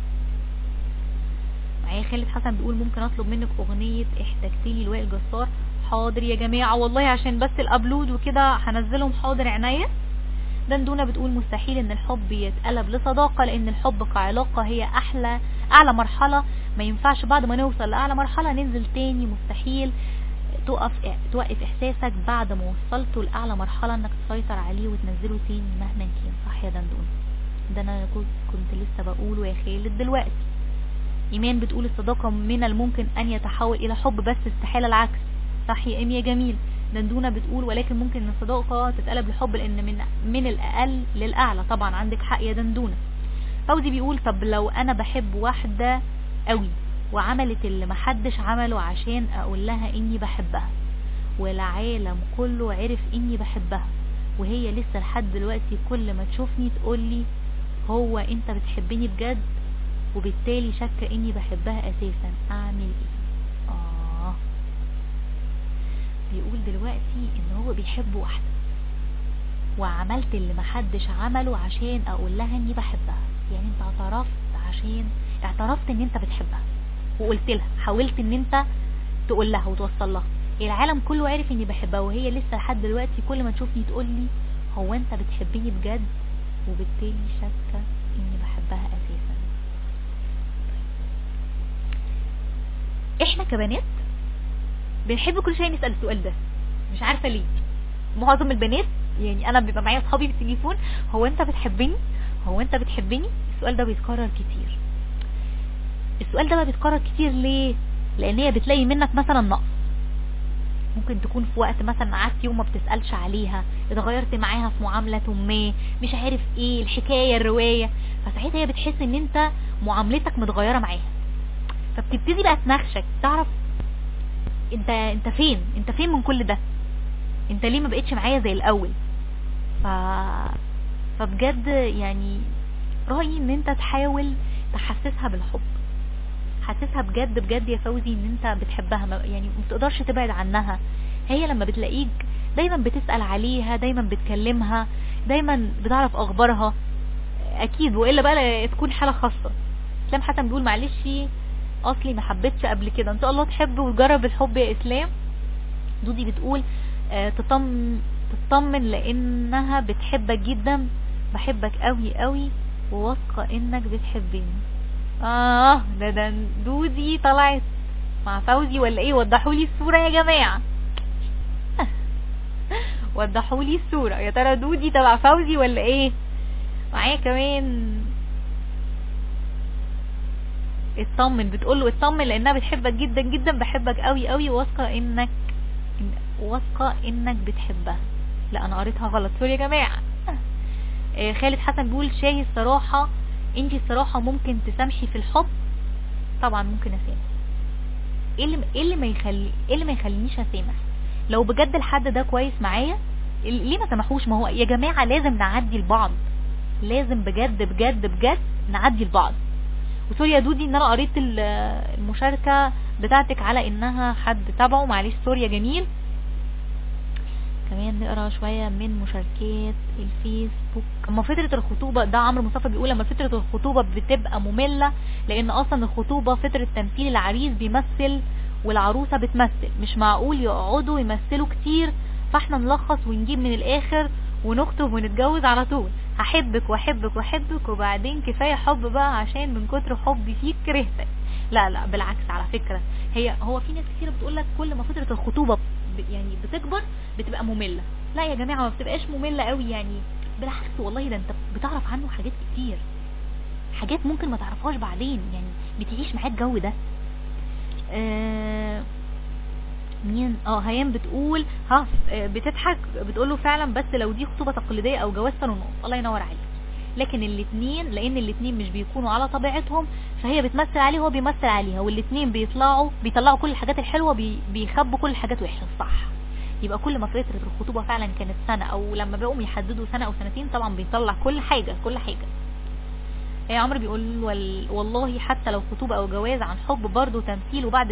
معايا خالد حسن بيقول ممكن اطلب منك اغنية احتجتيلي لوائل جسار حاضر يا جماعة والله عشان بس الابلود وكده هنزلهم حاضر عينيا دندونة بتقول مستحيل ان الحب يتقلب لصداقة لان الحب كعلاقة هي احلى اعلى مرحلة ما ينفعش بعد ما نوصل لاعلى مرحلة ننزل تاني مستحيل تقف توقف احساسك بعد ما وصلته لاعلى مرحلة انك تسيطر عليه وتنزله تاني مهما كان صح يا دندون ده انا كنت كنت لسه بقوله يا خالد دلوقتي ايمان بتقول الصداقة من الممكن ان يتحول الى حب بس استحالة العكس صح يا ام يا جميل دندونة بتقول ولكن ممكن ان الصداقة تتقلب لحب لان من من الاقل للاعلى طبعا عندك حق يا دندونة فوزي بيقول طب لو انا بحب واحدة قوي وعملت اللي محدش عمله عشان اقول لها اني بحبها والعالم كله عرف اني بحبها وهي لسه لحد دلوقتي كل ما تشوفني تقولي هو انت بتحبني بجد وبالتالي شاكه اني بحبها اساسا اعمل ايه اه بيقول دلوقتي ان هو بيحب واحده وعملت اللي محدش عمله عشان اقول لها اني بحبها يعني انت اعترفت عشان اعترفت ان انت بتحبها وقلت لها حاولت ان انت تقول لها وتوصل لها العالم كله عارف اني بحبها وهي لسه لحد دلوقتي كل ما تشوفني تقول لي هو انت بتحبني بجد وبالتالي شاكه اني بحبها اساسا احنا كبنات بنحب كل شويه نسال السؤال ده مش عارفه ليه معظم البنات يعني انا بيبقى معايا اصحابي في التليفون هو انت بتحبني هو انت بتحبني السؤال ده بيتكرر كتير السؤال ده بقى بيتكرر كتير ليه لان هي بتلاقي منك مثلا نقص ممكن تكون في وقت مثلا قعدت يوم ما بتسألش عليها اتغيرت معاها في معاملة ما مش عارف ايه الحكاية الرواية فساعتها هي بتحس ان انت معاملتك متغيرة معاها فبتبتدي بقى تناقشك تعرف انت انت فين انت فين من كل ده انت ليه ما بقتش معايا زي الاول ف فبجد يعني رأيي ان انت تحاول تحسسها بالحب حسسها بجد بجد يا فوزي ان انت بتحبها ما- يعني ما تقدرش تبعد عنها هي لما بتلاقيك دايما بتسأل عليها دايما بتكلمها دايما بتعرف اخبارها اكيد والا بقى لا تكون حالة خاصة اسلام حسن بيقول معلش اصلي ما حبيتش قبل كده ان شاء الله تحب وتجرب الحب يا اسلام دودي بتقول آه، تطم تطمن لانها بتحبك جدا بحبك قوي قوي وواثقه انك بتحبني اه ده ده دودي طلعت مع فوزي ولا ايه وضحوا لي الصوره يا جماعه وضحوا لي الصوره يا ترى دودي تبع فوزي ولا ايه معايا كمان اطمن بتقول له اطمن لانها بتحبك جدا جدا بحبك قوي قوي واثقه انك إن- واثقه انك بتحبها لا انا قريتها غلط سوري يا جماعه آه، خالد حسن بيقول شاهي الصراحه انتي الصراحه ممكن تسامحي في الحب طبعا ممكن اسامح ايه اللي ايه اللي ما يخلي ايه اللي ما يخلينيش اسامح لو بجد الحد ده كويس معايا ال- ليه ما سامحوش ما هو يا جماعه لازم نعدي لبعض لازم بجد بجد بجد نعدي لبعض وسوري يا دودي ان انا قريت ال- المشاركة بتاعتك على انها حد تابعه معلش سوري يا جميل كمان نقرا شوية من مشاركات الفيسبوك اما فترة الخطوبة ده عمرو مصطفى بيقول لما فترة الخطوبة بتبقى مملة لان اصلا الخطوبة فترة تمثيل العريس بيمثل والعروسة بتمثل مش معقول يقعدوا يمثلوا كتير فاحنا نلخص ونجيب من الاخر ونخطب ونتجوز على طول هحبك واحبك واحبك وبعدين كفايه حب بقى عشان من كتر حبي فيك كرهتك لا لا بالعكس على فكره هي هو في ناس كتير بتقول لك كل ما فتره الخطوبه ب- يعني بتكبر بتبقى ممله لا يا جماعه ما بتبقاش ممله قوي يعني بالعكس والله ده انت بتعرف عنه حاجات كتير حاجات ممكن ما تعرفهاش بعدين يعني بتعيش معاه الجو ده آه مين اه هيام بتقول ها آه، بتضحك بتقوله فعلا بس لو دي خطوبه تقليديه او جواز سنه ونص الله ينور عليك لكن الاثنين لان الاثنين مش بيكونوا على طبيعتهم فهي بتمثل عليه وهو بيمثل عليها والاثنين بيطلعوا بيطلعوا كل الحاجات الحلوه بي بيخبوا كل الحاجات الوحشه صح يبقى كل ما فتره الخطوبه فعلا كانت سنه او لما بقوا يحددوا سنه او سنتين طبعا بيطلع كل حاجه كل حاجه يا عمرو بيقول وال... والله حتى لو خطوبه او جواز عن حب برضه تمثيل وبعد